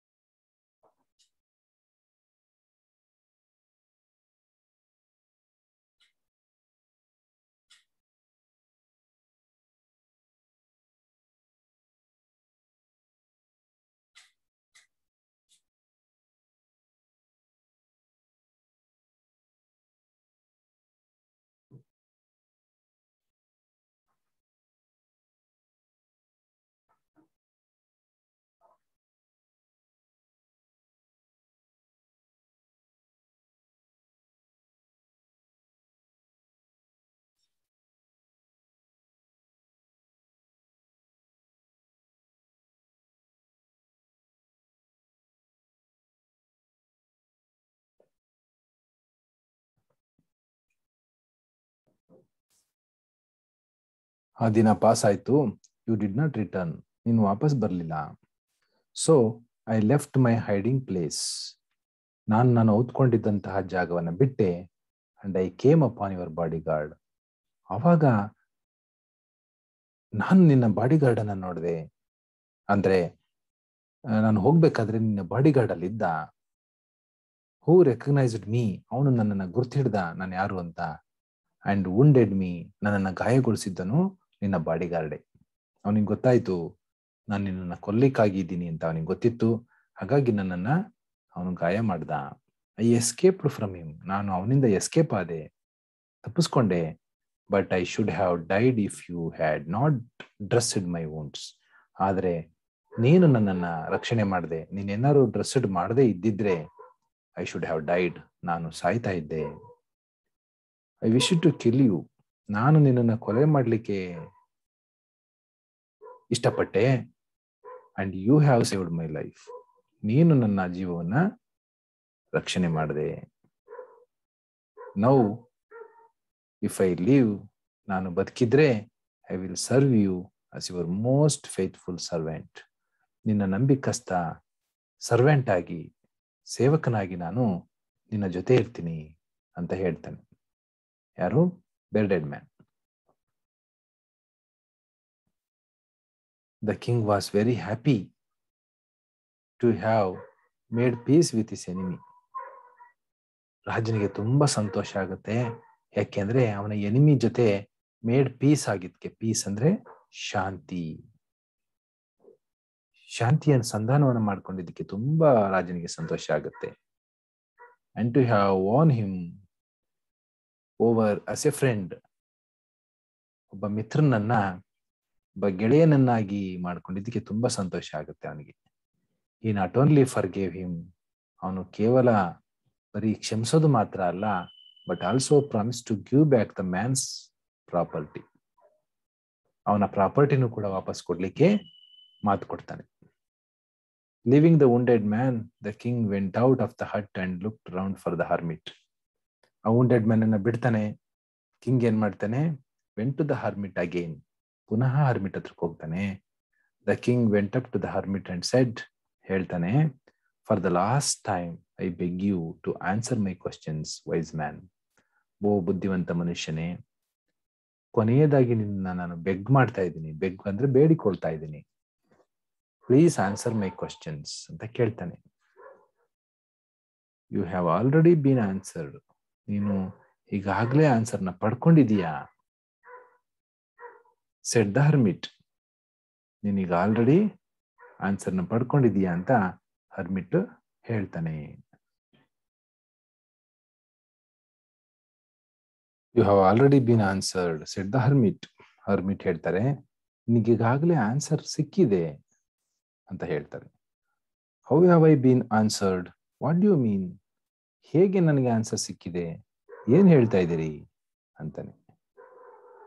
ಆ ದಿನ ಪಾಸ್ ಆಯ್ತು ಯು ಡಿಡ್ ನಾಟ್ ರಿಟರ್ನ್ ನೀನು ವಾಪಸ್ ಬರಲಿಲ್ಲ so I left my hiding place ನಾನು ನಾನು ಓದ್ಕೊಂಡಿದ್ದಂತಹ ಜಾಗವನ್ನು ಬಿಟ್ಟೆ and I came up on your bodyguard ಆವಾಗ ನಾನು ನಿನ್ನ ಬಾಡಿ ಗಾರ್ಡ್ ಅನ್ನ ನೋಡಿದೆ ಅಂದ್ರೆ ನಾನು ಹೋಗ್ಬೇಕಾದ್ರೆ ನಿನ್ನ ಬಾಡಿ ಗಾರ್ಡ್ ಅಲ್ಲಿ ಇದ್ದ ಹೂ ರೆಕಗ್ನೈಸ್ಡ್ ಮೀ ಅವನು ನನ್ನನ್ನು ಗುರ್ತಿಡ್ದ ನಾನು ಯಾರು ಅಂತ ಅಂಡ್ ವುಂಡೆಡ್ ಮೀ ನನ್ನನ್ನು ಗಾಯಗೊಳಿಸಿದ್ದನು ನಿನ್ನ ಬಾಡಿ ಗಾರ್ಡೆ ಅವನಿಗೆ ಗೊತ್ತಾಯ್ತು ನಾನು ನಿನ್ನನ್ನು ಕೊಲ್ಲಿಕ್ಕಾಗಿದ್ದೀನಿ ಅಂತ ಅವನಿಗೆ ಗೊತ್ತಿತ್ತು ಹಾಗಾಗಿ ನನ್ನನ್ನ ಅವನು ಗಾಯ ಮಾಡ್ದ ಐ ಎಸ್ಕೇಪ್ಡ್ ಫ್ರಮ್ ಹಿಮ್ ನಾನು ಅವನಿಂದ ಎಸ್ಕೇಪ್ ಆದೆ ತಪ್ಪಿಸ್ಕೊಂಡೆ but I should have died if you had not dressed my wounds ಆದರೆ ನೀನು ನನ್ನನ್ನ ರಕ್ಷಣೆ ಮಾಡಿದೆ ನೀನೇನಾದ್ರು ಡ್ರೆಸ್ಡ್ ಮಾಡದೇ ಇದ್ದಿದ್ರೆ ಐ ಶುಡ್ ಹ್ಯಾವ್ ಡೈಡ್ ನಾನು ಸಾಯ್ತಾ ಇದ್ದೆ I wish to kill you ನಾನು ನಿನ್ನನ್ನು ಕೊಲೆ ಮಾಡಲಿಕ್ಕೆ ಇಷ್ಟಪಟ್ಟೆ and you have saved my life ನೀನು ನನ್ನ ಜೀವವನ್ನ ರಕ್ಷಣೆ ಮಾಡಿದೆ ನೌ ಇಫ್ ಐ ಲೀವ್ ನಾನು ಬದುಕಿದ್ರೆ I will serve you as your most faithful servant ನಿನ್ನ ನಂಬಿಕಸ್ತ ಸರ್ವೆಂಟ್ ಆಗಿ ಸೇವಕನಾಗಿ ನಾನು ನಿನ್ನ ಜೊತೆ ಇರ್ತೀನಿ ಅಂತ ಹೇಳ್ತಾನೆ ಯಾರು bearded man the king was very happy to have made peace with his enemy ರಾಜನಿಗೆ ತುಂಬಾ ಸಂತೋಷ ಆಗುತ್ತೆ ಯಾಕೆಂದ್ರೆ ಅವನ ಎನಿಮಿ ಜೊತೆ ಮೇಡ್ ಪೀಸ್ ಆಗಿದ್ಕೆ ಪೀಸ್ ಅಂದ್ರೆ ಶಾಂತಿ ಶಾಂತಿಯ ಸಂಧಾನವನ್ನು ಮಾಡ್ಕೊಂಡಿದ್ದಕ್ಕೆ ತುಂಬಾ ರಾಜನಿಗೆ ಸಂತೋಷ ಆಗುತ್ತೆ and to have won him over as a friend ಒಬ್ಬ ಮಿತ್ರನನ್ನ ಒಬ್ಬ ಗೆಳೆಯನನ್ನಾಗಿ ಮಾಡ್ಕೊಂಡಿದ್ದಕ್ಕೆ ತುಂಬಾ ಸಂತೋಷ ಆಗುತ್ತೆ ಅವನಿಗೆ ಈ not only forgave him ಅವನು ಕೇವಲ ಬರೀ ಕ್ಷಮಿಸೋದು ಮಾತ್ರ ಅಲ್ಲ but also promise to give back the man's property ಅವನ ಪ್ರಾಪರ್ಟಿನೂ ಕೂಡ ವಾಪಸ್ ಕೊಡ್ಲಿಕ್ಕೆ ಮಾತು ಕೊಡ್ತಾನೆ living the wounded man the king went out of the hut and look round for the hermit ಆ ವುಂಡೆಡ್ ಮ್ಯಾನ್ ಅನ್ನ ಬಿಡ್ತಾನೆ ಕಿಂಗ್ ಏನ್ ಮಾಡ್ತಾನೆ went to the hermit again ಪುನಃ ಹರ್ಮಿಟ್ ಹತ್ರಕ್ಕೆ ಹೋಗ್ತಾನೆ the king went up to the hermit and said ಹೇಳ್ತಾನೆ for the last time I beg you to answer my questions wise man ಓ ಬುದ್ಧಿವಂತ ಮನುಷ್ಯನೇ ಕೊನೆಯದಾಗಿ ನಿನ್ನ ನಾನು ಬೆಗ್ ಮಾಡ್ತಾ ಇದ್ದೀನಿ ಬೆಗ್ ಅಂದ್ರೆ ಬೇಡಿಕೊಳ್ತಾ ಇದ್ದೀನಿ ಪ್ಲೀಸ್ ಆನ್ಸರ್ ಮೈ ಕ್ವಶನ್ಸ್ ಅಂತ ಕೇಳ್ತಾನೆ you have already been answered ನೀನು ಈಗಾಗಲೇ ಆನ್ಸರ್ನ ಪಡ್ಕೊಂಡಿದೀಯಾ ಸೆಟ್ ದ ಹರ್ಮಿಟ್ ನೀನೀಗ ಆಲ್ರೆಡಿ ಆನ್ಸರ್ನ ಪಡ್ಕೊಂಡಿದೀಯಾ ಅಂತ ಹರ್ಮಿಟ್ ಹೇಳ್ತಾನೆ you have already been answered said the hermit hermit ಹೇಳ್ತಾರೆ ನಿನಗೀಗಾಗಲೇ ಆನ್ಸರ್ ಸಿಕ್ಕಿದೆ ಅಂತ ಹೇಳ್ತಾರೆ how have I been answered what you mean ಹೇಗೆ ನನಗೆ ಆನ್ಸರ್ ಸಿಕ್ಕಿದೆ ಏನ್ ಹೇಳ್ತಾ ಇದ್ದೀರಿ ಅಂತಾನೆ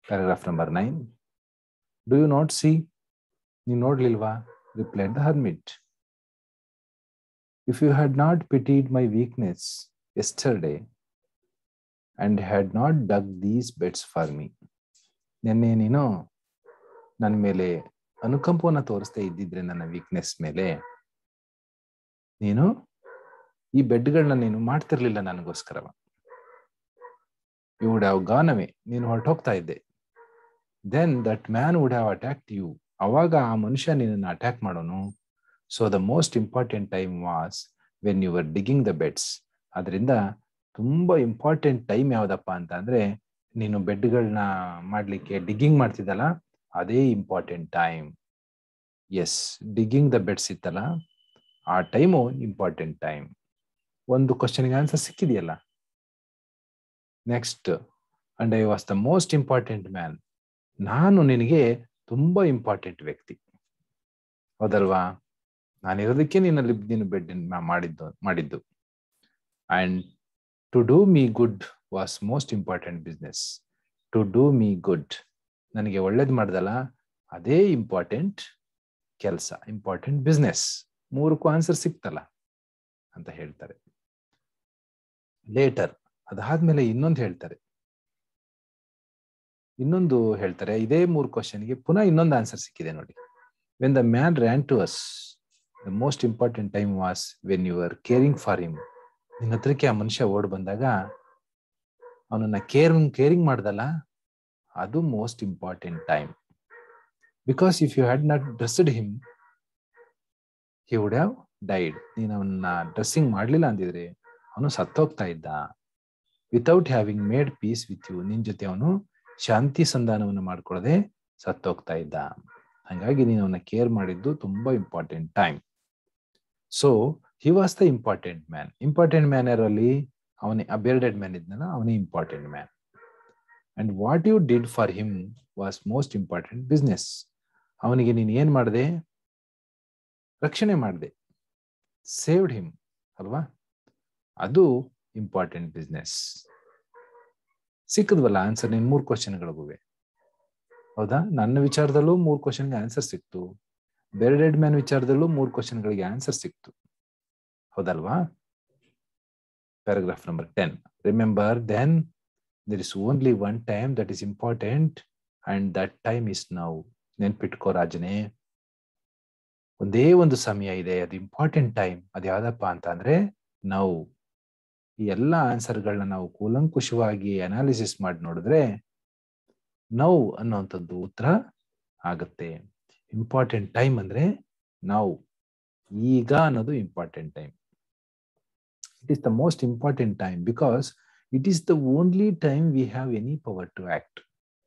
paragraph number nine do you not see ನೀವು ನೋಡ್ಲಿಲ್ವಾ replied the hermit if you had not ಪಿಟೀಡ್ my weakness yesterday and had not dug these beds for me ನಿನ್ನೆ ನೀನು ನನ್ನ ಮೇಲೆ ಅನುಕಂಪವನ್ನ ತೋರಿಸ್ತಾ ಇದ್ದಿದ್ರೆ ನನ್ನ ವೀಕ್ನೆಸ್ ಮೇಲೆ ನೀನು ಈ ಬೆಡ್ಗಳನ್ನ ನೀನು ಮಾಡ್ತಿರ್ಲಿಲ್ಲ ನನಗೋಸ್ಕರವ you would have gone away ನೀನು ಹೊರಟೋಗ್ತಾ ಇದ್ದೆ then that man would have attacked you ಅವಾಗ ಆ ಮನುಷ್ಯ ನಿನ್ನನ್ನು ಅಟ್ಯಾಕ್ ಮಾಡೋನು so the most important time was when you were digging the beds ಅದರಿಂದ ತುಂಬಾ ಇಂಪಾರ್ಟೆಂಟ್ ಟೈಮ್ ಯಾವ್ದಪ್ಪ ಅಂತ ಅಂದ್ರೆ ನೀನು ಬೆಡ್ಗಳನ್ನ ಮಾಡ್ಲಿಕ್ಕೆ ಡಿಗ್ಗಿಂಗ್ ಮಾಡ್ತಿದ್ದಲ್ಲ ಅದೇ important time as digging the beds ಇತ್ತಲ್ಲ ಆ ಟೈಮು ಇಂಪಾರ್ಟೆಂಟ್ ಟೈಮ್ ಒಂದು ಕ್ವಶನ್ಗೆ ಆನ್ಸರ್ ಸಿಕ್ಕಿದೆಯಲ್ಲ next and I was the most important man ನಾನು ನಿನಗೆ ತುಂಬಾ ಇಂಪಾರ್ಟೆಂಟ್ ವ್ಯಕ್ತಿ ಹೌದಲ್ವಾ ನಾನಿರೋದಕ್ಕೆ ನಿನ್ನಲ್ಲಿ ನೀನು ಬೆಡ್ ಮಾಡಿದ್ದು ಮಾಡಿದ್ದು and to do me good was most important business to do me good ನನಗೆ ಒಳ್ಳೇದು ಮಾಡ್ದಲ್ಲ ಅದೇ ಇಂಪಾರ್ಟೆಂಟ್ ಕೆಲಸ ಇಂಪಾರ್ಟೆಂಟ್ ಬಿಸ್ನೆಸ್ ಮೂರಕ್ಕೂ ಆನ್ಸರ್ ಸಿಕ್ತಲ್ಲ ಅಂತ ಹೇಳ್ತಾರೆ ಲೇಟರ್ ಅದಾದ್ಮೇಲೆ ಇನ್ನೊಂದು ಹೇಳ್ತಾರೆ ಇನ್ನೊಂದು ಹೇಳ್ತಾರೆ ಇದೇ ಮೂರು ಕ್ವಶನ್ಗೆ ಪುನಃ ಇನ್ನೊಂದು ಆನ್ಸರ್ ಸಿಕ್ಕಿದೆ ನೋಡಿ when the man ran to us the most important time was when you are caring for him ನಿನ್ನ ಹತ್ರಕ್ಕೆ ಆ ಮನುಷ್ಯ ಓಡ್ ಬಂದಾಗ ಅವನನ್ನ ಕೇರ್ ಕೇರಿಂಗ್ ಮಾಡ್ದಲ್ಲ ಅದು most important time because if you had not dressed him he would have died ನೀನು ಅವನ್ನ ಡ್ರೆಸ್ಸಿಂಗ್ ಮಾಡಲಿಲ್ಲ ಅಂದಿದ್ರೆ ಅವನು ಸತ್ತೋಗ್ತಾ ಇದ್ದ without having made peace with you ನಿನ್ ಜೊತೆ ಅವನು ಶಾಂತಿ ಸಂಧಾನವನ್ನು ಮಾಡ್ಕೊಳ್ಳದೆ ಸತ್ತೋಗ್ತಾ ಇದ್ದ ಹಾಗಾಗಿ ನೀನು ಅವನ್ನ ಕೇರ್ ಮಾಡಿದ್ದು ತುಂಬಾ important time so he was the important man important man ಯಾರಲ್ಲಿ ಅವನೇ ಆ ಬೇರ್ಡೆಡ್ ಮ್ಯಾನ್ ಇದ್ನಲ್ಲ ಅವನೇ important man and what you did for him was most important business ಅವನಿಗೆ ನೀನು ಏನ್ ಮಾಡಿದೆ ರಕ್ಷಣೆ ಮಾಡಿದೆ ಸೇವ್ಡ್ ಹಿಮ್ ಅಲ್ವಾ ಅದು ಇಂಪಾರ್ಟೆಂಟ್ ಬಿಸ್ನೆಸ್ ಸಿಕ್ಕದ್ವಲ್ಲ ಆನ್ಸರ್ ನಿನ್ ಮೂರು ಕ್ವಶನ್ಗಳಿಗೂ ಹೌದಾ ನನ್ನ ವಿಚಾರದಲ್ಲೂ ಮೂರು ಕ್ವಶನ್ಗೆ ಆನ್ಸರ್ ಸಿಕ್ತು ಬೆರ್ಡೆಡ್ ಮ್ಯಾನ್ ವಿಚಾರದಲ್ಲೂ ಮೂರು ಕ್ವಶನ್ಗಳಿಗೆ ಆನ್ಸರ್ ಸಿಕ್ತು ಹೌದಲ್ವಾ paragraph number ten remember then there is only one time that is important and that time is now ನೆನ್ಪಿಟ್ಕೋ ರಾಜನೇ ಒಂದೇ ಒಂದು ಸಮಯ ಇದೆ ಅದು ಇಂಪಾರ್ಟೆಂಟ್ ಟೈಮ್ ಅದು ಯಾವ್ದಪ್ಪ ಅಂತ ಅಂದ್ರೆ ನಾವು ಈ ಎಲ್ಲ ಆನ್ಸರ್ಗಳನ್ನ ನಾವು ಕೂಲಂಕುಷವಾಗಿ ಅನಾಲಿಸಿಸ್ ಮಾಡಿ ನೋಡಿದ್ರೆ ನೌ ಅನ್ನುವಂಥದ್ದು ಉತ್ತರ ಆಗುತ್ತೆ ಇಂಪಾರ್ಟೆಂಟ್ ಟೈಮ್ ಅಂದ್ರೆ ನಾವು ಈಗ ಅನ್ನೋದು important time it is the most important time because it is the only time we have any power to act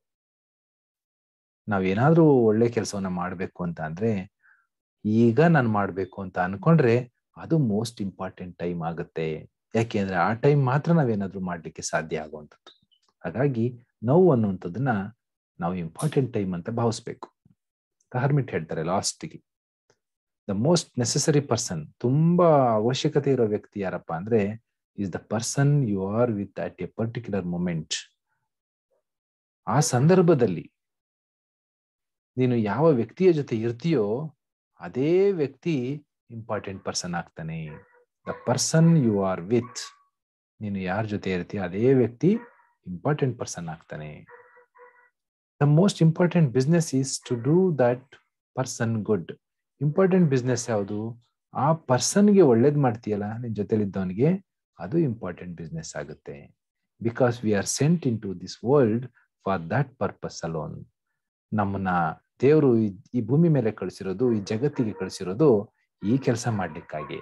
ನಾವೇನಾದ್ರೂ ಒಳ್ಳೆ ಕೆಲಸವನ್ನ ಮಾಡಬೇಕು ಅಂತ ಅಂದ್ರೆ ಈಗ ನಾನು ಮಾಡಬೇಕು ಅಂತ ಅನ್ಕೊಂಡ್ರೆ ಅದು ಮೋಸ್ಟ್ ಇಂಪಾರ್ಟೆಂಟ್ ಟೈಮ್ ಆಗುತ್ತೆ ಯಾಕೆಂದ್ರೆ ಆ ಟೈಮ್ ಮಾತ್ರ ನಾವೇನಾದ್ರೂ ಮಾಡ್ಲಿಕ್ಕೆ ಸಾಧ್ಯ ಆಗುವಂಥದ್ದು ಹಾಗಾಗಿ ನೋವು ಅನ್ನುವಂಥದ್ದನ್ನ ನಾವು ಇಂಪಾರ್ಟೆಂಟ್ ಟೈಮ್ ಅಂತ ಭಾವಿಸ್ಬೇಕು ಹರ್ಮಿಟ್ ಹೇಳ್ತಾರೆ ಲಾಸ್ಟ್ಗೆ ದ ಮೋಸ್ಟ್ ನೆಸೆಸರಿ ಪರ್ಸನ್ ತುಂಬಾ ಅವಶ್ಯಕತೆ ಇರೋ ವ್ಯಕ್ತಿ ಯಾರಪ್ಪ ಅಂದ್ರೆ is the person you are with at a particular moment ಆ ಸಂದರ್ಭದಲ್ಲಿ ನೀನು ಯಾವ ವ್ಯಕ್ತಿಯ ಜೊತೆ ಇರ್ತೀಯೋ ಅದೇ ವ್ಯಕ್ತಿ ಇಂಪಾರ್ಟೆಂಟ್ ಪರ್ಸನ್ ಆಗ್ತಾನೆ the person you are with ನೀನು ಯಾರ ಜೊತೆ ಇರ್ತೀಯ ಅದೇ ವ್ಯಕ್ತಿ ಇಂಪಾರ್ಟೆಂಟ್ ಪರ್ಸನ್ ಆಗ್ತಾನೆ the most important business is to do that person good important business ಯಾವುದು ಆ ಪರ್ಸನ್ಗೆ ಒಳ್ಳೇದ್ ಮಾಡ್ತೀಯಲ್ಲ ನಿನ್ ಜೊತೆಲಿದ್ದವನಿಗೆ ಅದು ಇಂಪಾರ್ಟೆಂಟ್ ಬಿಸ್ನೆಸ್ ಆಗುತ್ತೆ because we are sent into this world for that purpose alone ನಮ್ಮನ್ನ ದೇವರು ಈ ಭೂಮಿ ಮೇಲೆ ಕಳಿಸಿರೋದು ಈ ಜಗತ್ತಿಗೆ ಕಳಿಸಿರೋದು ಈ ಕೆಲಸ ಮಾಡ್ಲಿಕ್ಕಾಗಿ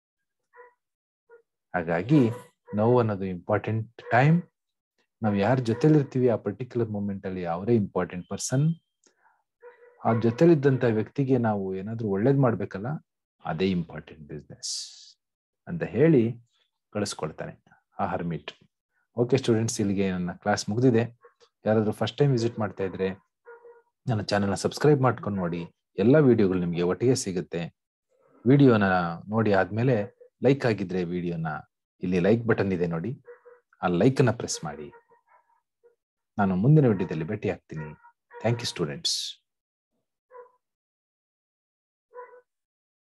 ಹಾಗಾಗಿ ನೋವು ಅನ್ನೋದು ಇಂಪಾರ್ಟೆಂಟ್ ಟೈಮ್ ನಾವು ಯಾರ ಜೊತೆಲಿರ್ತೀವಿ ಆ ಪರ್ಟಿಕ್ಯುಲರ್ ಮೂಮೆಂಟ್ ಅಲ್ಲಿ ಅವರೇ ಇಂಪಾರ್ಟೆಂಟ್ ಪರ್ಸನ್ ಆ ಜೊತೆಲಿದ್ದಂತ ವ್ಯಕ್ತಿಗೆ ನಾವು ಏನಾದ್ರೂ ಒಳ್ಳೇದ್ ಮಾಡ್ಬೇಕಲ್ಲ ಅದೇ ಇಂಪಾರ್ಟೆಂಟ್ ಬಿಸ್ನೆಸ್ ಅಂತ ಹೇಳಿ ಕಳಿಸ್ಕೊಡ್ತಾನೆ ಆ ಹರ್ಮಿಟ್ ಓಕೆ ಸ್ಟೂಡೆಂಟ್ಸ್ ಇಲ್ಲಿಗೆ ನನ್ನ ಕ್ಲಾಸ್ ಮುಗಿದಿದೆ ಯಾರಾದ್ರೂ ಫಸ್ಟ್ ಟೈಮ್ ವಿಸಿಟ್ ಮಾಡ್ತಾ ಇದ್ರೆ ನನ್ನ ಚಾನೆಲ್ನ ಸಬ್ಸ್ಕ್ರೈಬ್ ಮಾಡ್ಕೊಂಡು ನೋಡಿ ಎಲ್ಲ ವಿಡಿಯೋಗಳು ನಿಮಗೆ ಒಟ್ಟಿಗೆ ಸಿಗುತ್ತೆ ವಿಡಿಯೋನ ನೋಡಿ ಆದ್ಮೇಲೆ ಲೈಕ್ ಆಗಿದ್ರೆ ವಿಡಿಯೋನ ಇಲ್ಲಿ ಲೈಕ್ ಬಟನ್ ಇದೆ ನೋಡಿ ಆ ಲೈಕ್ ಅನ್ನ ಪ್ರೆಸ್ ಮಾಡಿ ನಾನು ಮುಂದಿನ ವಿಡಿಯೋದಲ್ಲಿ ಭೇಟಿ ಆಗ್ತೀನಿ ಥ್ಯಾಂಕ್ ಯು ಸ್ಟೂಡೆಂಟ್ಸ್